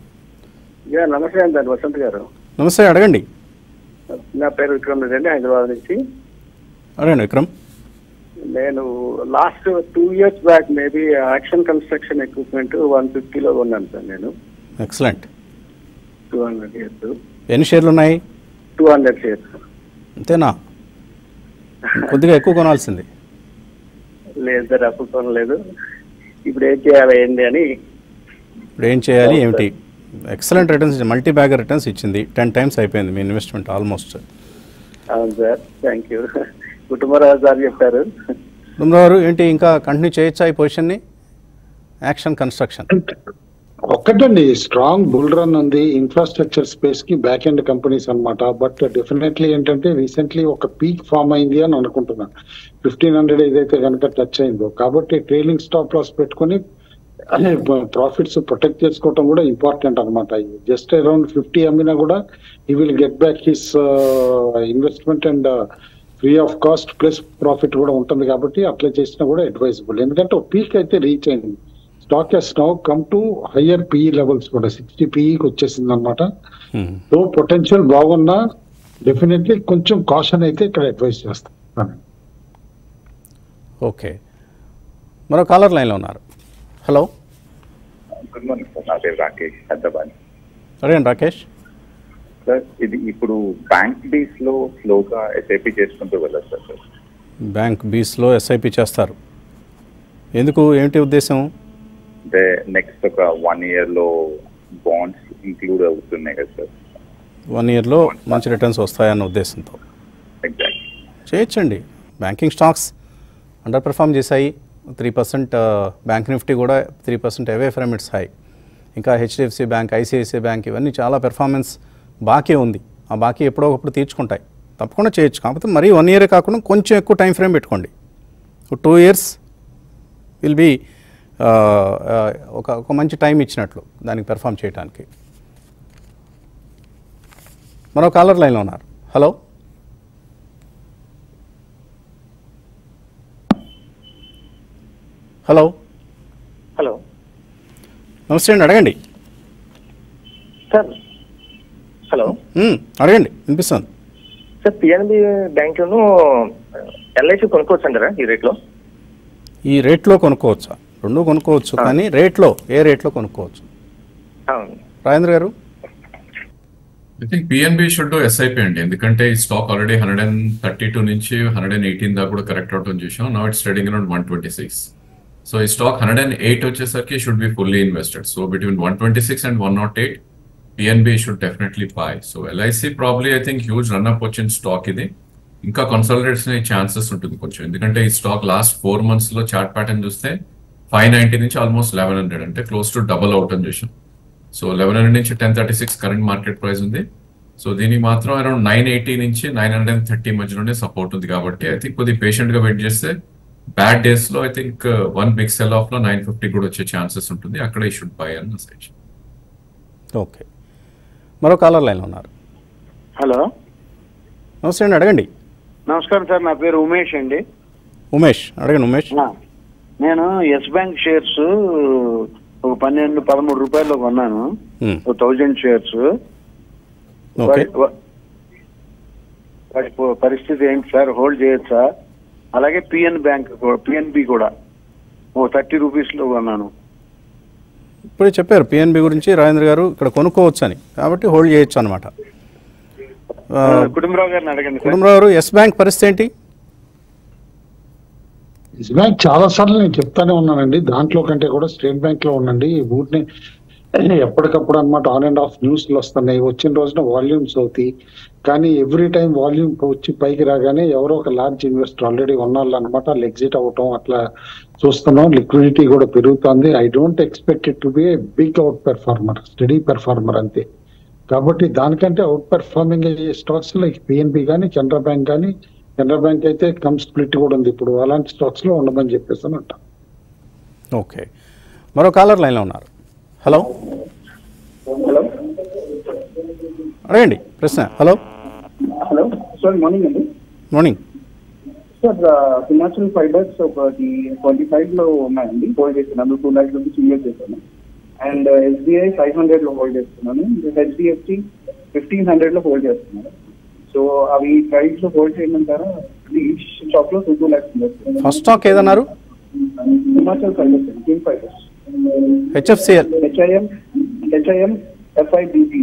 యా నమస్తే అండి వసంత్ గారు నమస్తే అడగండి నా పేరు విక్రమ్ రెడ్డి అండి హైదరాబాద్ నుంచి అడగండి విక్రమ్ నేను last two years back maybe action construction equipment one ఫిఫ్టీలో ఉన్నాను సార్ నేను ఎక్సలెంట్ టూ హండ్రెడ్ ఇయర్స్ ఎన్ని షేర్లు ఉన్నాయి టూ హండ్రెడ్ ఇయర్స్ అంతేనా కొద్దిగా ఎక్కువ కొనాల్సింది లేదు సార్ అప్పుడు కొనలేదు ఇప్పుడు ఏం చేయాలి ఏంటి అని ఇప్పుడు ఏం చేయాలి ఏమిటి excellent returns multi bagger returns ఇచ్చింది టెన్ టైమ్స్ అయిపోయింది మీ ఇన్వెస్ట్మెంట్ ఆల్మోస్ట్ అవును sir thank you Kutumbarao sir చెప్పారు గారు ఏంటి ఇంకా కంటిన్యూ చేయొచ్చా ఈ పొజిషన్ని యాక్షన్ కన్స్ట్రక్షన్ ఒక్కటండి స్ట్రాంగ్ బుల్ రన్ ఉంది ఇన్ఫ్రాస్ట్రక్చర్ స్పేస్ కి బ్యాక్ ఎండ్ కంపెనీస్ అన్నమాట బట్ డెఫినెట్లీ ఏంటంటే రీసెంట్లీ ఒక పీక్ ఫామ్ అయింది అని అనుకుంటున్నాను ఫిఫ్టీన్ హండ్రెడ్ ఏదైతే కనుక టచ్ అయిందో కాబట్టి ట్రైలింగ్ స్టాప్ లాస్ పెట్టుకొని ప్రాఫిట్స్ ప్రొటెక్ట్ చేసుకోవటం కూడా ఇంపార్టెంట్ అనమాట జస్ట్ అరౌండ్ ఫిఫ్టీ అమ్మినా కూడా he will get back his investment and free of cost plus profit కూడా ఉంటుంది కాబట్టి అప్లై చేసినా కూడా అడ్వైజబుల్ ఎందుకంటే పీక్ అయితే రీచ్ అయింది stock has now come to higher PE levels కూడా సిక్స్టీ పిఈకి వచ్చేసింది అనమాట సో పొటెన్షియల్ బాగున్నా డెఫినెట్లీ కొంచెం కాషన్ అయితే ఇక్కడ అడ్వైస్ చేస్తాను ఓకే మరో కాలర్ లైన్లో ఉన్నారు హలో గుడ్ మార్నింగ్ సార్ నా పేరు రాకేష్ హైదరాబాద్ అడగండి రాకేష్ సార్ ఇది ఇప్పుడు బ్యాంక్ బీస్ లో స్లోగా ఎస్ఐపి చేసుకుంటూ వెళ్ళచ్చు సార్ బ్యాంక్ బీస్లో ఎస్ఐపి చేస్తారు ఎందుకు ఏంటి ఉద్దేశం అంటే నెక్స్ట్ ఒక వన్ ఇయర్ లో బాండ్స్ ఇంక్లూడ్ అవుతున్నాయి కదా సార్ వన్ ఇయర్లో మంచి రిటర్న్స్ వస్తాయన్న ఉద్దేశంతో ఎగ్జాక్ట్ చేయొచ్చండి బ్యాంకింగ్ స్టాక్స్ అండర్ పెర్ఫామ్ చేశాయి త్రీ పర్సెంట్ బ్యాంక్ నిఫ్టీ కూడా three percent away from its high ఇంకా హెచ్డిఎఫ్సి బ్యాంక్ ఐసిఐసిఐ బ్యాంక్ ఇవన్నీ చాలా పెర్ఫార్మెన్స్ బాకీ ఉంది ఆ బాకీ ఎప్పుడో ఒకప్పుడు తీర్చుకుంటాయి తప్పకుండా చేయొచ్చు కాకపోతే మరీ వన్ ఇయరే కాకుండా కొంచెం ఎక్కువ టైం ఫ్రేమ్ పెట్టుకోండి టూ ఇయర్స్ విల్ బీ ఒక ఒక మంచి టైం ఇచ్చినట్లు దానికి పెర్ఫామ్ చేయడానికి మరో కాలర్ లైన్లో ఉన్నారు హలో హలో హలో నమస్తే అండి అడగండి సార్ హలో మ్మ్, అడగండి వినిపిస్తుంది సార్ పిఎన్బి బ్యాంకును ఎల్ఐసి కొనుక్కోవచ్చు అంటారా ఈ రేట్లో ఈ రేట్లో కొనుక్కోవచ్చా రెండు కొనుక్కోవచ్చు కానీ రేట్లో ఏ రేట్లో కొనుక్కోవచ్చు అవును రాజేంద్ర గారు I think PNB should SIP అండి ఎందుకంటే ఈ stock already hundred and thirty two నుంచి హండ్రెడ్ అండ్ ఎయిటీన్ దాకా కూడా కరెక్ట్ అవటం చూసాం now it's trading around one twenty six so ఈ స్టాక్ హండ్రెడ్ అండ్ ఎయిట్ వచ్చేసరికి should be fully invested so between one twenty six and one not eight PNB should definitely buy so LIC probably I think huge run up వచ్చిన stock ఇది ఇంకా కన్సల్టేట్స్ chances ఉంటుంది కొంచెం ఎందుకంటే ఈ stock last four months లో chart pattern చూస్తే five ninety నుంచి ఆల్మోస్ట్ లెవెన్ హండ్రెడ్ అంటే క్లోజ్ టు డబుల్ అవుట్ అని చూసాం సో లెవెన్ హండ్రెడ్ నుంచి ten thirty six current market price ఉంది సో దీనికి మాత్రం అరౌండ్ నైన్ ఎయిటీ నుంచి నైన్ హండ్రెడ్ అండ్ థర్టీ మధ్యలోనే సపోర్ట్ ఉంది కాబట్టి ఐ థింక్ కొద్దిగా పేషెంట్ గా వెయిట్ చేస్తే బ్యాడ్ డేస్ లో I think one big sell off లో నైన్ ఫిఫ్టీ కూడా వచ్చే ఛాన్సెస్ ఉంటుంది అక్కడ ఈ షుడ్ బై అని సజెషన్ ఓకే మరో కాలర్ లైన్లో ఉన్నారు హలో నమస్తే అండి అడగండి నమస్కారం సార్ నా పేరు ఉమేష్ అండి ఉమేష్ అడగండి ఉమేష్ ఆ, నేను ఎస్ బ్యాంక్ షేర్స్ ఒక పన్నెండు పదమూడు రూపాయలు కొన్నాను మ్మ్. ఒక థౌజండ్ షేర్స్ ఓకే వాటి- వా- వాటి ప- పరిస్థితి ఏంటి సార్ హోల్డ్ చేయొచ్చా అలాగే పిఎన్ బ్యాంక్ పిఎన్బి కూడా ఓ థర్టీ రూపీస్ లో కొన్నాను ఇప్పుడే చెప్పారు పిఎన్బి గురించి రాజేంద్ర గారు ఇక్కడ కొనుక్కోవచ్చు అని కాబట్టి హోల్డ్ చేయొచ్చు అనమాట కుటుంబరావు గారిని అడగండి సార్ కుటుంబరావు గారు ఎస్ బ్యాంక్ పరిస్థితి ఏంటి బ్యాంక్ చాలా సార్లు నేను చెప్తానే ఉన్నానండి దాంట్లో కంటే కూడా స్టేట్ బ్యాంక్ లో ఉండండి ఊరిని ఎప్పటికప్పుడు అన్నమాట ఆన్ అండ్ ఆఫ్ న్యూస్లు వస్తున్నాయి వచ్చిన రోజున వాల్యూమ్స్ అవుతాయి కానీ ఎవ్రీ టైం వాల్యూమ్ వచ్చి పైకి రాగానే ఎవరో ఒక లార్జ్ ఇన్వెస్టర్ ఆల్రెడీ ఉన్నవాళ్ళు అనమాట వాళ్ళు ఎగ్జిట్ అవ్వటం అట్లా చూస్తున్నాం లిక్విడిటీ కూడా పెరుగుతుంది I don't expect it to be a big out performer steady performer అంతే కాబట్టి దానికంటే అవుట్ పెర్ఫార్మింగ్ అయ్యే స్టాక్స్ లైక్ పిఎన్బి కానీ కెనరా బ్యాంక్ కానీ కెనరా బ్యాంక్ అయితే కమ్ స్ప్లిట్ కూడా ఉంది ఇప్పుడు అలాంటి స్టాక్స్ లో ఉండమని చెప్పేసి అని అంటాం ఓకే మరో కాలర్ లైన్లో ఉన్నారు హలో హలో అడగండి ప్రశ్న హలో హలో సార్ మార్నింగ్ అండి మార్నింగ్ సార్ హిమాచల్ ఫైబర్స్ ఒకటి ట్వంటీ ఫైవ్ లో ఉన్నాయండి హోల్డ్ చేస్తున్నాను టూ ల్యాక్స్ రూపీస్ ఇన్వెస్ట్ చేశాను అండ్ ఎస్బీఐ ఫైవ్ హండ్రెడ్ లో హోల్డ్ చేస్తున్నాను హెచ్డిఎఫ్సి ఫిఫ్టీన్ హండ్రెడ్ లో హోల్డ్ చేస్తున్నాను సో అవి ప్రైస్ లో హోల్డ్ చేయమంటారా ఈచ్ స్టాక్ లో two two lakhs invest first stock ఏదన్నారు హిమాచల్ ఫైబర్స్ అండి king fibres HFCL HIM HIM FIBP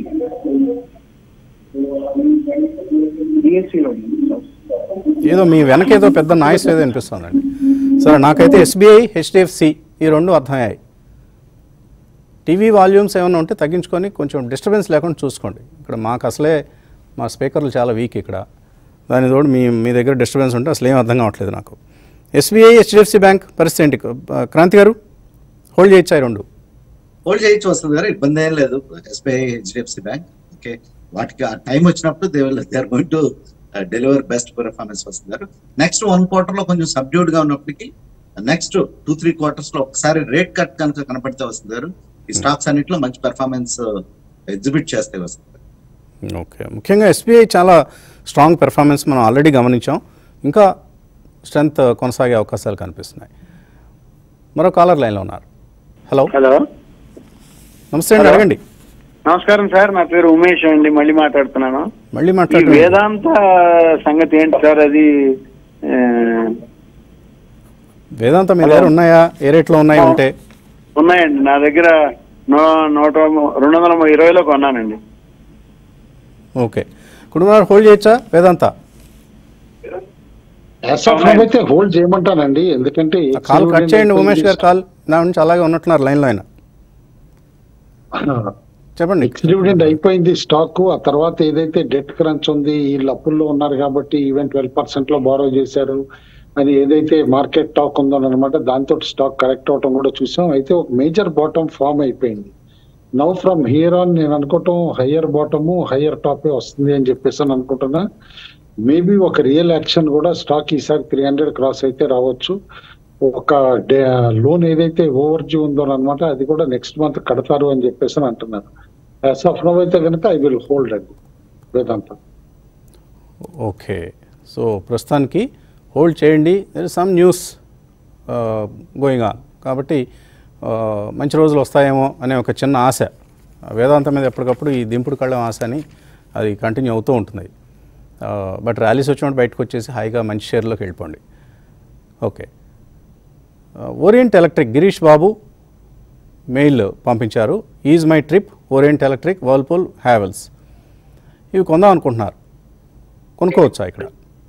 డిఎస్సిలో ఉంది ఏదో మీ వెనక ఏదో పెద్ద నాయిస్ ఏదో అనిపిస్తుందండి సరే నాకైతే ఎస్బీఐ హెచ్డిఎఫ్సి ఈ రెండు అర్థమయ్యాయి టీవీ వాల్యూమ్స్ ఏమైనా ఉంటే తగ్గించుకొని కొంచెం డిస్టర్బెన్స్ లేకుండా చూసుకోండి ఇక్కడ మాకు అసలే మా స్పీకర్లు చాలా వీక్ ఇక్కడ దాని తోడు మీ మీ దగ్గర డిస్టర్బెన్స్ ఉంటే అసలు ఏం అర్థం కావట్లేదు నాకు ఎస్బీఐ హెచ్డిఎఫ్సి బ్యాంక్ పరిస్థితి ఏంటి ఆ, క్రాంతి గారు హోల్డ్ చేయొచ్చా ఈ రెండు హోల్డ్ చేయొచ్చు వస్తుంది గారు ఇబ్బంది ఏం లేదు ఎస్బీఐ హెచ్డిఎఫ్సి బ్యాంక్ ఓకే వాటికి ఆ టైం వచ్చినప్పుడు they will they are going to deliver best performance వస్తుంది గారు నెక్స్ట్ వన్ క్వార్టర్ లో కొంచెం సబ్డ్యూడ్ గా ఉన్నప్పటికీ నెక్స్ట్ టూ త్రీ క్వార్టర్స్ లో ఒకసారి రేట్ కట్ కనుక కనపడితే వస్తుంది గారు ఈ స్టాక్స్ అన్నిట్లో మంచి పెర్ఫార్మెన్స్ ఎగ్జిబిట్ చేస్తే వస్తుంది ఓకే ముఖ్యంగా ఎస్బీఐ చాలా స్ట్రాంగ్ పెర్ఫార్మెన్స్ మనం ఆల్రెడీ గమనించాం ఇంకా స్ట్రెంత్ కొనసాగే అవకాశాలు కనిపిస్తున్నాయి మరో కాలర్ లైన్లో ఉన్నారు హలో హలో నమస్తే అండి Hello. అడగండి నమస్కారం సార్ నా పేరు ఉమేష్ అండి మళ్ళీ మాట్లాడుతున్నాను మళ్ళీ ఈ మాట్లాడండి వేదాంత సంగతి ఏంటి సార్ అది ఆ, వేదాంత మీ దగ్గర ఉన్నాయా ఏ రేట్లో ఉన్నాయి ఉంటే ఉన్నాయండి నా దగ్గర నూ నూట రెండు వందల ఇరవైలో కొన్నానండి ఓకే కుటుంబాలు హోల్డ్ చేయొచ్చా వేదాంత యాజ్ ఆఫ్ నౌ అయితే హోల్డ్ చేయమంటానండి ఎందుకంటే ఆ కాల్ కట్ చేయండి ఉమేష్ గారు కాల్ నా నుంచి అలాగే ఉన్నట్టున్నారు లైన్లో ఆయన చెప్పండి ఎక్స్ డివిడెండ్ అయిపోయింది స్టాక్ ఆ తర్వాత ఏదైతే డెట్ క్రంచ్ ఉంది వీళ్ళు అప్పుల్లో ఉన్నారు కాబట్టి ఈవెన్ ట్వెల్వ్ పర్సెంట్ లో బారో చేశారు అని ఏదైతే మార్కెట్ టాక్ ఉందో అనమాట దాంతో స్టాక్ కరెక్ట్ అవటం కూడా చూసాం అయితే ఒక మేజర్ బాటమ్ ఫామ్ అయిపోయింది నౌ ఫ్రమ్ హియర్ ఆన్ నేను అనుకోవటం హయ్యర్ బాటము హయ్యర్ టాపే వస్తుంది అని చెప్పేసి అని అనుకుంటున్నా మేబీ ఒక రియల్ యాక్షన్ కూడా స్టాక్ ఈసారి త్రీ హండ్రెడ్ క్రాస్ అయితే రావచ్చు ఒక లోన్ ఏదైతే ఓవర్ డ్యూ ఉందో అనమాట అది కూడా నెక్స్ట్ మంత్ కడతారు అని చెప్పేసి అని అంటున్నారు యాజ్ ఆఫ్ నవ్ అయితే కనుక ఐ విల్ హోల్డ్ అండి వేదాంత ఓకే సో ప్రస్తుతానికి హోల్డ్ చేయండి there some news going on కాబట్టి ఆ, మంచి రోజులు వస్తాయేమో అనే ఒక చిన్న ఆశ వేదాంతం మీద ఎప్పటికప్పుడు ఈ దింపుడు కళ్ళం ఆశ అని అది కంటిన్యూ అవుతూ ఉంటుంది బట్ ర్యాలీస్ వచ్చినప్పుడు బయటకు వచ్చేసి హాయిగా మంచి షేర్లోకి వెళ్ళిపోండి okay Orient Electric Girish Babu mail పంపించారు Ease My Trip Orient Electric Whirlpool Havells ఇవి కొందాం అనుకుంటున్నారు కొనుక్కోవచ్చా ఇక్కడ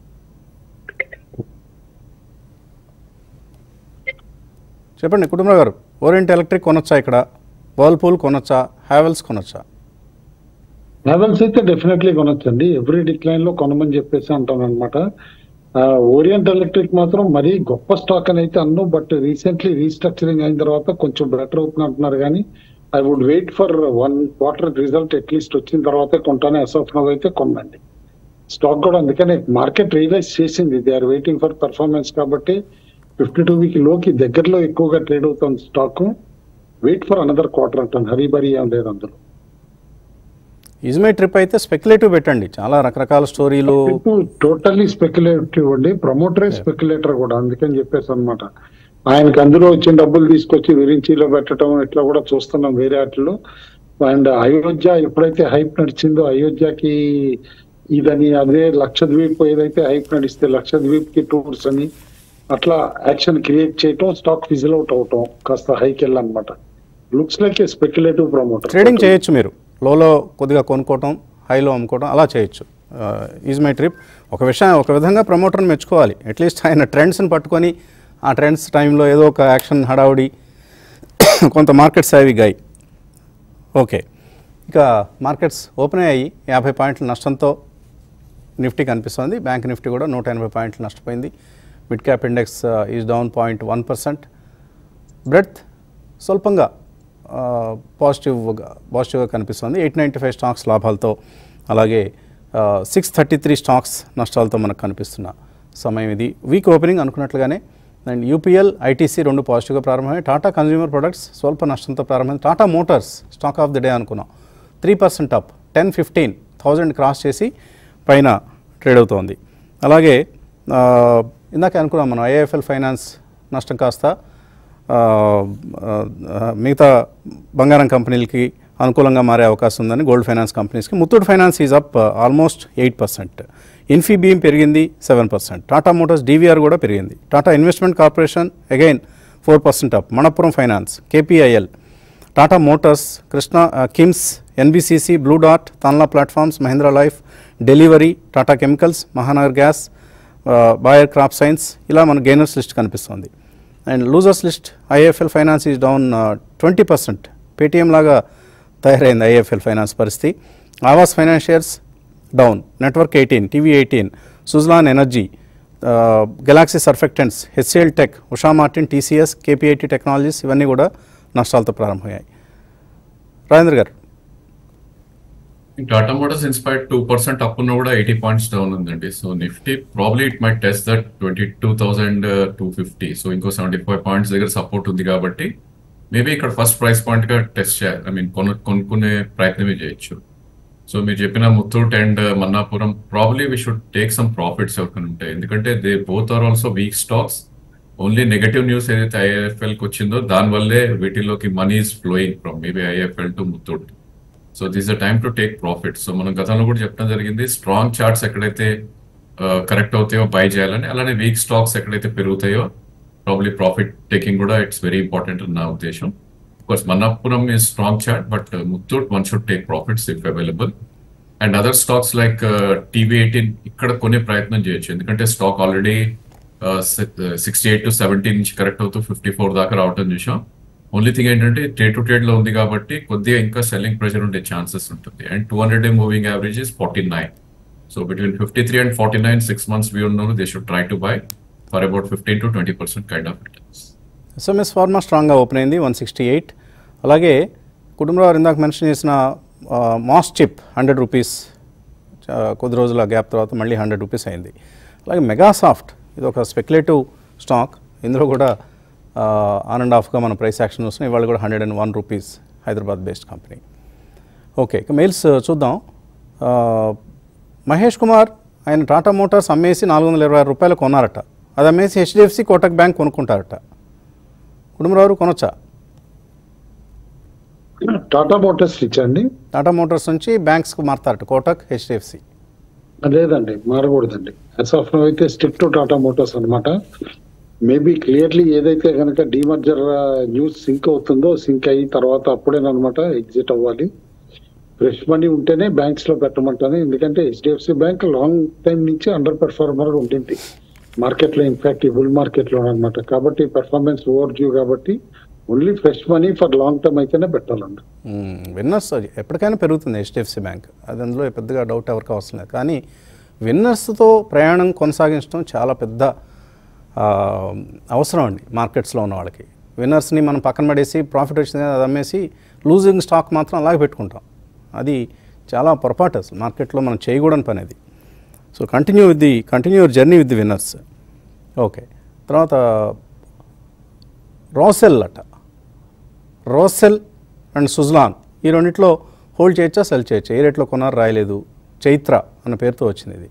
చెప్పండి కుటుంబరావు గారు ఓరియంట్ ఎలక్ట్రిక్ కొనొచ్చా ఇక్కడ వర్ల్పూల్ కొనొచ్చా హ్యావెల్స్ కొనొచ్చా లెవెల్స్ అయితే డెఫినెట్లీ కొనొచ్చండి ఎవ్రీ డిక్లైన్ లో కొనమని చెప్పేసి అంటాను అనమాట ఓరియంట్ ఎలక్ట్రిక్ మాత్రం మరీ గొప్ప స్టాక్ అని అయితే అన్ను బట్ రీసెంట్లీ రీస్ట్రక్చరింగ్ అయిన తర్వాత కొంచెం బెటర్ అవుతుంది అంటున్నారు కానీ I would wait for one quarter result at least వచ్చిన తర్వాతే కొంటాను ఎస్ఎఫ్ నవ్ అయితే కొనండి స్టాక్ కూడా అందుకనే మార్కెట్ రియలైజ్ చేసింది they are waiting for performance కాబట్టి ఫిఫ్టీ టూ వీక్ లోకి దగ్గరలో ఎక్కువగా ట్రేడ్ అవుతుంది stock wait for another quarter అంటాను హరీబరీ ఏం లేదు అందులో ఇజ్మై ట్రిప్ అయితే స్పెక్యులేటివ్ పెట్టండి చాలా రకరకాల స్టోరీలు టోటల్లీ స్పెక్యులేటివ్ అండి ప్రమోటరే స్పెక్యులేటర్ కూడా అందుకని చెప్పేసి అనమాట ఆయనకి అందులో వచ్చిన డబ్బులు తీసుకొచ్చి విరించిలో పెట్టడం ఇట్లా కూడా చూస్తున్నాం వేరే వాటిలో అండ్ అయోధ్య ఎప్పుడైతే హైప్ నడిచిందో అయోధ్యకి ఇదని అదే లక్షద్వీప్ ఏదైతే హైప్ నడిస్తే లక్షద్వీప్ కి టూర్స్ అని అట్లా యాక్షన్ క్రియేట్ చేయటం స్టాక్ ఫిజిల్ అవుట్ అవటం కాస్త హైక్ వెళ్ళనమాట looks like a speculative promoter trading చేయొచ్చు మీరు లోలో కొద్దిగా కొనుక్కోవటం హైలో అమ్ముకోవటం అలా చేయొచ్చు ఈజ్ మై ట్రిప్ ఒక విషయం ఒక విధంగా ప్రమోటర్ని మెచ్చుకోవాలి అట్లీస్ట్ ఆయన ట్రెండ్స్ని పట్టుకొని ఆ ట్రెండ్స్ టైంలో ఏదో ఒక యాక్షన్ హడావుడి కొంత మార్కెట్ సేవి గాయ్ ఓకే ఇక మార్కెట్స్ ఓపెన్ అయ్యాయి యాభై పాయింట్ల నష్టంతో నిఫ్టీ కనిపిస్తోంది బ్యాంక్ నిఫ్టీ కూడా నూట ఎనభై పాయింట్లు నష్టపోయింది mid cap index is down point one percent breadth స్వల్పంగా పాజిటివ్గా పాజిటివ్గా కనిపిస్తుంది ఎయిట్ నైంటీ ఫైవ్ స్టాక్స్ లాభాలతో అలాగే సిక్స్ థర్టీ త్రీ స్టాక్స్ నష్టాలతో మనకు కనిపిస్తున్న సమయం ఇది వీక్ ఓపెనింగ్ అనుకున్నట్లుగానే అండ్ యూపీఎల్ ఐటీసీ రెండు పాజిటివ్గా ప్రారంభమై టాటా కన్జ్యూమర్ ప్రొడక్ట్స్ స్వల్ప నష్టంతో ప్రారంభమైంది Tata Motors stock of the day అనుకున్నాం three percent up ten fifteen thousand cross చేసి పైన ట్రేడ్ అవుతోంది అలాగే ఆ, ఇందాక అనుకున్నాం మనం ఐఏఎఫ్ఎల్ ఫైనాన్స్ నష్టం కాస్త ఆ, ఆ, మిగతా బంగారం కంపెనీలకి అనుకూలంగా మారే అవకాశం ఉందని గోల్డ్ ఫైనాన్స్ కంపెనీస్కి Muthoot Finance is up almost eight percent Infibeam పెరిగింది seven percent Tata Motors DVR కూడా పెరిగింది Tata Investment Corporation again four percent up Manappuram Finance KPIL Tata Motors Krishna ఆ, కిమ్స్ ఎన్బిసిసి బ్లూ డాట్ Tanla Platforms Mahindra Life Delhivery Tata Chemicals Mahanagar Gas ఆ, బాయర్ క్రాప్ సైన్స్ ఇలా మన gainers list కనిపిస్తుంది and losers list IIFL Finance is down twenty percent Paytm లాగా తయారైంది IIFL finance పరిస్థితి Aavas Financiers down Network eighteen TV eighteen Suzlon Energy Galaxy Surfactants HCL Tech Usha Martin TCS KPIT Technologies ఇవన్నీ కూడా నష్టాలతో ప్రారంభమయ్యాయి రాజేంద్ర గారు Tata Motors inspired two percent up ఉన్న కూడా ఎయిటీ పాయింట్స్ డౌన్ ఉందండి so Nifty probably it may test that twenty two thousand two fifty so ఇంకో seventy five points దగ్గర సపోర్ట్ ఉంది కాబట్టి మేబీ ఇక్కడ ఫస్ట్ ప్రైస్ పాయింట్ గా టెస్ట్ చేయాలి ఐ మీన్ కొను కొనుక్కునే ప్రయత్నమే చేయొచ్చు సో మీరు చెప్పిన Muthoot and Manappuram probably we should take some profits ఎవరికైనా ఉంటాయి ఎందుకంటే they both are also weak stocks only negative news ఏదైతే ఐఎఫ్ఎల్ కి వచ్చిందో దానివల్లే వీటిలోకి money is flowing from maybe IIFL to Muthoot so this the time to take profit so మనం గతంలో కూడా చెప్పడం జరిగింది స్ట్రాంగ్ చార్ట్స్ ఎక్కడైతే కరెక్ట్ అవుతాయో బై చేయాలని అలానే వీక్ స్టాక్స్ ఎక్కడైతే పెరుగుతాయో ప్రాబ్లీ ప్రాఫిట్ టేకింగ్ కూడా ఇట్స్ వెరీ ఇంపార్టెంట్ నా ఉద్దేశం course Manappuram is strong chart but Muthoot one should take profits if available and other stocks like TV eighteen ఇక్కడ కొనే ప్రయత్నం చేయొచ్చు ఎందుకంటే stock already sixty eight to seventy నుంచి కరెక్ట్ అవుతూ ఫిఫ్టీ ఫోర్ దాకా రావటం చూసాం ఓన్లీ థింగ్ ఏంటంటే ట్రేడ్ టు ట్రేడ్ లో ఉంది కాబట్టి కొద్దిగా ఇంకా సెల్లింగ్ ప్రెషర్ ఉండే ఛాన్సెస్ ఉంటుంది and two hundred day moving average is forty nine so between fifty three and forty nine six months view ఉన్నారు they should try to buy for about fifteen to twenty percent kind of returns SMS Pharma స్ట్రాంగ్గా open అయింది one sixty eight అలాగే కుటుంబరావు ఇందాక mention చేసిన mass chip hundred rupees కొద్ది రోజుల gap తర్వాత మళ్ళీ హండ్రెడ్ రూపీస్ అయింది అలాగే మెగాసాఫ్ట్ ఇది ఒక స్పెక్యులేటివ్ స్టాక్ ఇందులో కూడా ఆన్ అండ్ ఆఫ్గా మన ప్రైస్ యాక్షన్ చూస్తున్నాం ఇవాళ కూడా hundred and one rupees Hyderabad based company okay ఇక మెయిల్స్ చూద్దాం ఆ, మహేష్ కుమార్ ఆయన టాటా మోటార్స్ అమ్మేసి నాలుగు వందల ఇరవై ఆరు రూపాయలు కొన్నారట అది అమ్మేసి హెచ్డిఎఫ్సి కోటక్ బ్యాంక్ కొనుక్కుంటారట కుటుంబరావు కొనొచ్చా టాటా మోటార్స్ ఇచ్చండి టాటా మోటార్స్ నుంచి బ్యాంక్స్కి మారుతారట కోటక్ హెచ్డిఎఫ్సి లేదండి మారకూడదండి యాజ్ ఆఫ్ నో అయితే స్టిక్ టు టాటా మోటార్స్ అన్నమాట మేబీ క్లియర్లీ ఏదైతే కనుక డీమర్జర్ న్యూస్ సింక్ అవుతుందో సింక్ అయిన తర్వాత అప్పుడేనమాట ఎగ్జిట్ అవ్వాలి ఫ్రెష్ మనీ ఉంటేనే బ్యాంక్స్ లో పెట్టమంటాను ఎందుకంటే హెచ్డిఎఫ్సి బ్యాంక్ లాంగ్ టైం నుంచి అండర్ పెర్ఫార్మర్ ఉంటుంది మార్కెట్ లో ఇన్ఫాక్ట్ ఈ బుల్ మార్కెట్ లో అనమాట కాబట్టి పెర్ఫార్మెన్స్ ఓవర్ డ్యూ కాబట్టి only fresh money for long term అయితేనే పెట్టాలండి విన్నర్స్ ఎప్పటికైనా పెరుగుతుంది హెచ్డిఎఫ్సి బ్యాంక్ అది అందులో పెద్దగా డౌట్ ఎవరికి అవసరం లేదు కానీ విన్నర్స్తో ప్రయాణం కొనసాగించడం చాలా పెద్ద ఆ, అవసరం అండి మార్కెట్స్లో ఉన్న వాళ్ళకి విన్నర్స్ని మనం పక్కన పడేసి ప్రాఫిట్ వచ్చింది అది అమ్మేసి లూజింగ్ స్టాక్ మాత్రం అలాగే పెట్టుకుంటాం అది చాలా పొరపాటు అసలు మార్కెట్లో మనం చేయకూడని పని అది so continue with the continue your journey with the winners okay తర్వాత రోసెల్ అట రోసెల్ అండ్ సుజ్లాన్ ఈ రెండిట్లో హోల్డ్ చేయొచ్చా సెల్ చేయొచ్చా ఏ రేట్లో కొన్నారు రాయలేదు చైత్ర అన్న పేరుతో వచ్చింది ఇది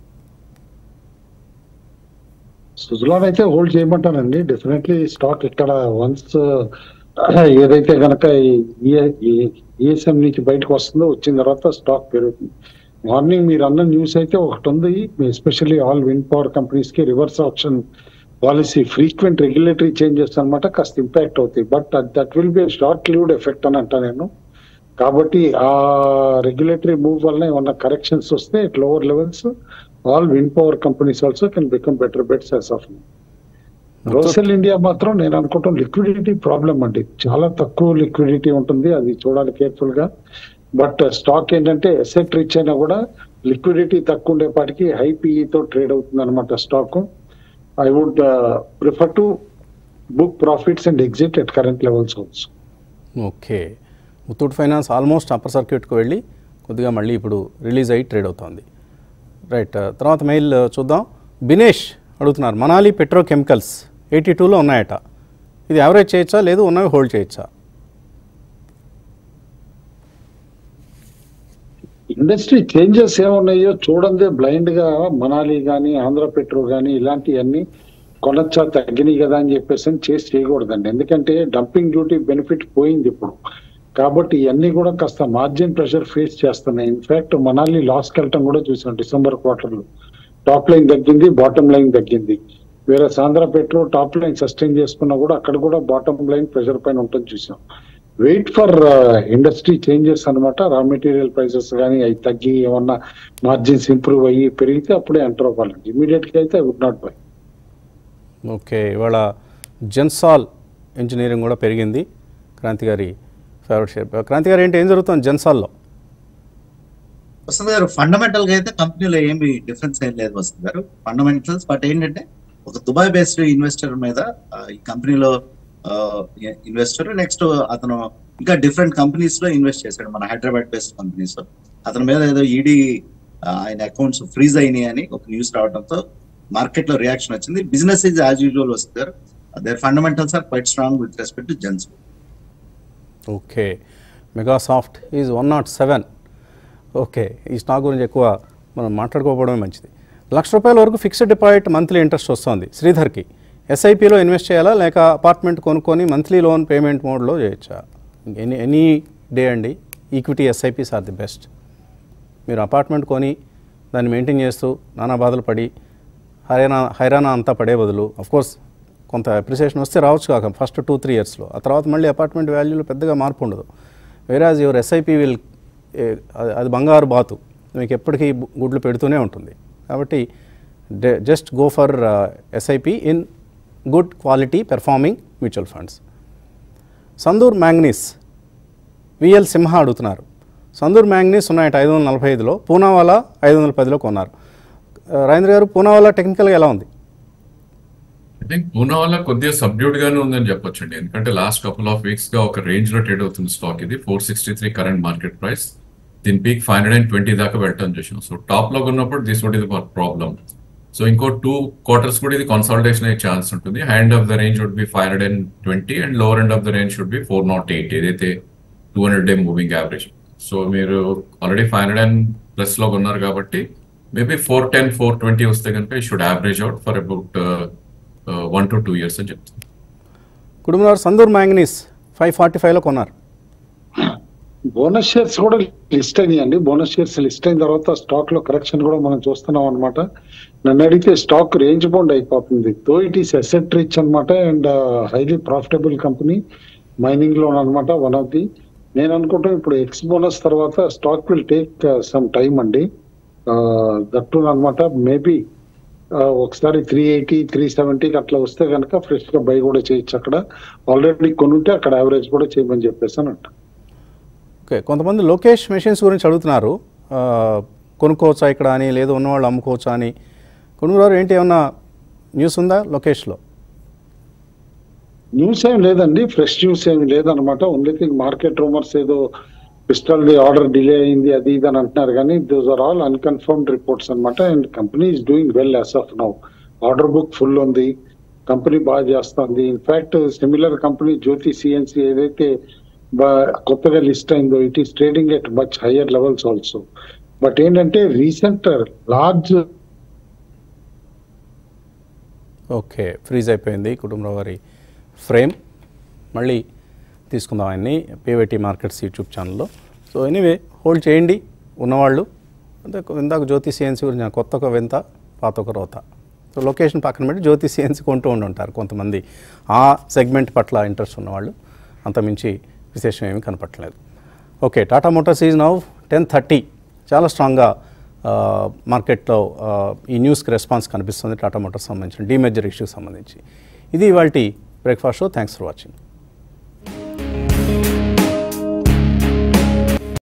సుజలాన్ అయితే హోల్డ్ చేయమంటానండి డెఫినెట్లీ స్టాక్ ఇక్కడ వన్స్ ఏదైతే కనుక ఈఎస్ఎం నుంచి బయటకు వస్తుందో వచ్చిన తర్వాత స్టాక్ పెరుగుతుంది మార్నింగ్ మీరు అన్న న్యూస్ అయితే ఒకటి ఉంది especially all wind power companies కి reverse option policy frequent regulatory changes అన్నమాట కాస్త ఇంపాక్ట్ అవుతాయి but that will be short lived effect అని అంటా నేను కాబట్టి ఆ రెగ్యులేటరీ మూవ్ వల్ల ఏమన్నా కరెక్షన్స్ వస్తే at lower levels all wind power companies also can become better bets as of Rossell India మాత్రం నేను అనుకుంటాం లిక్విడిటీ ప్రాబ్లం అండి చాలా తక్కువ లిక్విడిటీ ఉంటుంది అది చూడాలి కేర్ఫుల్ గా బట్ స్టాక్ ఏంటంటే ఎసెట్ రిచ్ అయినా కూడా లిక్విడిటీ తక్కువ ఉండేపాటికి హై తో ట్రేడ్ అవుతుంది అనమాట stock I would prefer to book profits and exit at current levels also okay Muthoot finance almost upper సర్క్యూట్కి వెళ్ళి కొద్దిగా మళ్ళీ ఇప్పుడు రిలీజ్ అయ్యి ట్రేడ్ అవుతోంది రైట్ తర్వాత మెయిల్ చూద్దాం బినేష్ అడుగుతున్నారు మనాలి పెట్రోకెమికల్స్ ఎయిటీ టూలో ఉన్నాయట ఇది యావరేజ్ చేయొచ్చా లేదు ఉన్నవి హోల్డ్ చేయొచ్చా ఇండస్ట్రీ చేంజెస్ ఏమున్నాయో చూడండి బ్లైండ్ గా మనాలి కానీ ఆంధ్ర పెట్రో కానీ ఇలాంటివన్నీ కొనొచ్చా తగ్గినాయి కదా అని చెప్పేసి అని చేసి చేయకూడదండి ఎందుకంటే డంపింగ్ డ్యూటీ బెనిఫిట్ పోయింది ఇప్పుడు కాబట్టి ఇవన్నీ కూడా కాస్త మార్జిన్ ప్రెషర్ ఫేస్ చేస్తున్నాయి ఇన్ఫాక్ట్ మనాలి లాస్కి వెళ్ళటం కూడా చూసాం డిసెంబర్ క్వార్టర్ లో టాప్ లైన్ తగ్గింది బాటమ్ లైన్ తగ్గింది వేరే సాంద్ర పెట్రో టాప్ లైన్ సస్టైన్ చేసుకున్నా కూడా అక్కడ కూడా బాటమ్ లైన్ ప్రెషర్ పైన ఉంటుంది చూసాం వెయిట్ ఫర్ ఇండస్ట్రీ చేంజెస్ అన్నమాట రా మెటీరియల్ ప్రైసెస్ కానీ అవి తగ్గి ఏమన్నా మార్జిన్స్ ఇంప్రూవ్ అయ్యి పెరిగితే అప్పుడే ఎంటర్ అవ్వాలండి ఇమీడియట్ గా అయితే వుడ్ నాట్ బై ఓకే ఇవాళ జెన్సాల్ ఇంజనీరింగ్ కూడా పెరిగింది క్రాంతి గారి ఫేవరెట్ షేర్ క్రాంతి గారు ఏంటి ఏం జరుగుతుంది జెన్సాల్లో వసంత్ గారు ఫండమెంటల్ గా అయితే కంపెనీలో ఏమి డిఫరెన్స్ ఏం లేదు వసంత్ గారు ఫండమెంటల్స్ బట్ ఏంటంటే ఒక దుబాయ్ బేస్డ్ ఇన్వెస్టర్ మీద ఆ, ఈ కంపెనీలో ఇన్వెస్టర్ నెక్స్ట్ అతను ఇంకా డిఫరెంట్ కంపెనీస్ లో ఇన్వెస్ట్ చేశాడు మన హైదరాబాద్ బేస్డ్ కంపెనీస్ లో అతని మీద ఏదో ఈడీ ఆయన అకౌంట్స్ ఫ్రీజ్ అయినాయి అని ఒక న్యూస్ రావడంతో మార్కెట్ లో రియాక్షన్ వచ్చింది బిజినెస్ ఈజ్ యాజ్ యూజువల్ వస్తుంది గారు their fundamentals are quite strong with respect to జెన్స్ okay Megasoft is one naught seven okay ఈ స్టాక్ గురించి ఎక్కువ మనం మాట్లాడుకోకపోవడమే మంచిది లక్ష రూపాయల వరకు ఫిక్స్డ్ డిపాజిట్ మంత్లీ ఇంట్రెస్ట్ వస్తుంది శ్రీధర్కి ఎస్ఐపిలో ఇన్వెస్ట్ చేయాలా లేక అపార్ట్మెంట్ కొనుక్కొని మంత్లీ లోన్ పేమెంట్ మోడ్లో చేయొచ్చా ఎనీ ఎనీ డే అండి equity SIPs are the best మీరు అపార్ట్మెంట్ కొని దాన్ని మెయింటైన్ చేస్తూ నానా బాధలు పడి హైరానా హైరానా అంతా పడే బదులు కోర్స్ కొంత అప్రిసియేషన్ వస్తే రావచ్చు కాక ఫస్ట్ టూ త్రీ ఇయర్స్లో ఆ తర్వాత మళ్ళీ అపార్ట్మెంట్ వాల్యూలో పెద్దగా మార్పు ఉండదు వేరాజ్ యువర్ ఎస్ఐపి విల్ అది బంగారు బాతు మీకు ఎప్పటికీ గు- గుడ్లు పెడుతూనే ఉంటుంది కాబట్టి just go for SIP in good quality performing mutual funds Sandur manganese V L Simha అడుగుతున్నారు సందూర్ మ్యాంగనీస్ ఉన్నాయట ఐదు వందల నలభై ఐదులో పూనావాలా ఐదు వందల పదిలో కొన్నారు ఆ, రాజేంద్ర గారు పూనావాలా టెక్నికల్గా ఎలా ఉంది ఐ థింక్ పూనా వల్ల కొద్దిగా సబ్డ్యూడ్ గానే ఉందని చెప్పొచ్చండి ఎందుకంటే లాస్ట్ కపుల్ ఆఫ్ వీక్స్ గా ఒక రేంజ్ లో ట్రేడ్ అవుతుంది స్టాక్ ఇది four sixty three current market price దీని peak five hundred and twenty దాకా వెళ్ళటం చూసాం సో టాప్ లో ఉన్నప్పుడు దిస్ వుడ్ ఇది ప్రాబ్లం సో ఇంకో టూ క్వార్టర్స్ కూడా ఇది కన్సల్టేషన్ అయ్యే ఛాన్స్ ఉంటుంది hand of the range would be five hundred and twenty and lower end of the range should be four naught eight ఏదైతే two hundred day moving average so మీరు already five hundred and plus లో ఉన్నారు కాబట్టి maybe four ten four twenty వస్తే కనుక ఈ should average out for about one to two years అని చెప్తాను Kutumbarao Sandur manganese five forty ఫైవ్లో కొన్నారు బోనస్ షేర్స్ కూడా లిస్ట్ అయినాయండి బోనస్ షేర్స్ లిస్ట్ అయిన తర్వాత స్టాక్ లో కరెక్షన్ కూడా మనం చూస్తున్నాం అనమాట నన్ను అడిగితే స్టాక్ రేంజ్ బౌండ్ అయిపోతుంది తో ఇట్ ఈస్ అసెట్ రిచ్ అనమాట and highly profitable company mining లో అనమాట వన్ ఆఫ్ ది నేను అనుకుంటాం ఇప్పుడు ఎక్స్ బోనస్ తర్వాత stock will take some time అండి దట్టు అనమాట మేబీ ఒకసారి త్రీ ఎయిటీ త్రీ సెవెంటీకి అట్లా వస్తే కనుక ఫ్రెష్ గా బై కూడా చేయొచ్చు అక్కడ ఆల్రెడీ కొనుంటే అక్కడ యావరేజ్ కూడా చేయమని చెప్పేసి అని అంట ఓకే కొంతమంది లోకేష్ మెషిన్స్ గురించి అడుగుతున్నారు ఆ, కొనుక్కోవచ్చా ఇక్కడ అని లేదు ఉన్నవాళ్ళు అమ్ముకోవచ్చా అని కొనుగోలు ఏంటి ఏమన్నా న్యూస్ ఉందా లోకేష్లో న్యూస్ ఏం లేదండి ఫ్రెష్ న్యూస్ ఏమి లేదనమాట ఓన్లీ థింగ్ మార్కెట్ రూమర్స్ ఏదో పిస్టల్ ది ఆర్డర్ డిలే అయింది అది ఇది అని అంటున్నారు కానీ those are all unconfirmed reports అనమాట and company is doing well as of now order book full ఉంది కంపెనీ బాగా చేస్తుంది in fact similar company Jyoti CNC ఏదైతే బా- కొత్తగా లిస్ట్ అయిందో it is trading at much higher levels also but ఏంటంటే recent large okay freeze అయిపోయింది కుటుంబరావు గారి ఫ్రేమ్ మళ్ళీ తీసుకుందాం ఆయన్ని పేవైటీ మార్కెట్స్ యూట్యూబ్ ఛానల్లో సో ఎనీవే హోల్డ్ చేయండి ఉన్నవాళ్ళు అంటే ఇందాక జ్యోతి సిఎన్సీ గురించి నాకు కొత్త ఒక వింత పాత ఒక రోత సో లొకేషన్ పక్కన పెట్టి జ్యోతి సిఎన్సీ కొంటూ ఉండి ఉంటారు కొంతమంది ఆ సెగ్మెంట్ పట్ల ఇంట్రెస్ట్ ఉన్నవాళ్ళు అంతమించి విశేషం ఏమీ కనపట్లేదు okay Tata motors is now ten thirty చాలా స్ట్రాంగ్గా ఆ, మార్కెట్లో ఆ, ఈ న్యూస్కి రెస్పాన్స్ కనిపిస్తుంది టాటా మోటార్స్ సంబంధించిన డీమెజర్ ఇష్యూకి సంబంధించి ఇది ఇవాళ breakfast show thanks for watching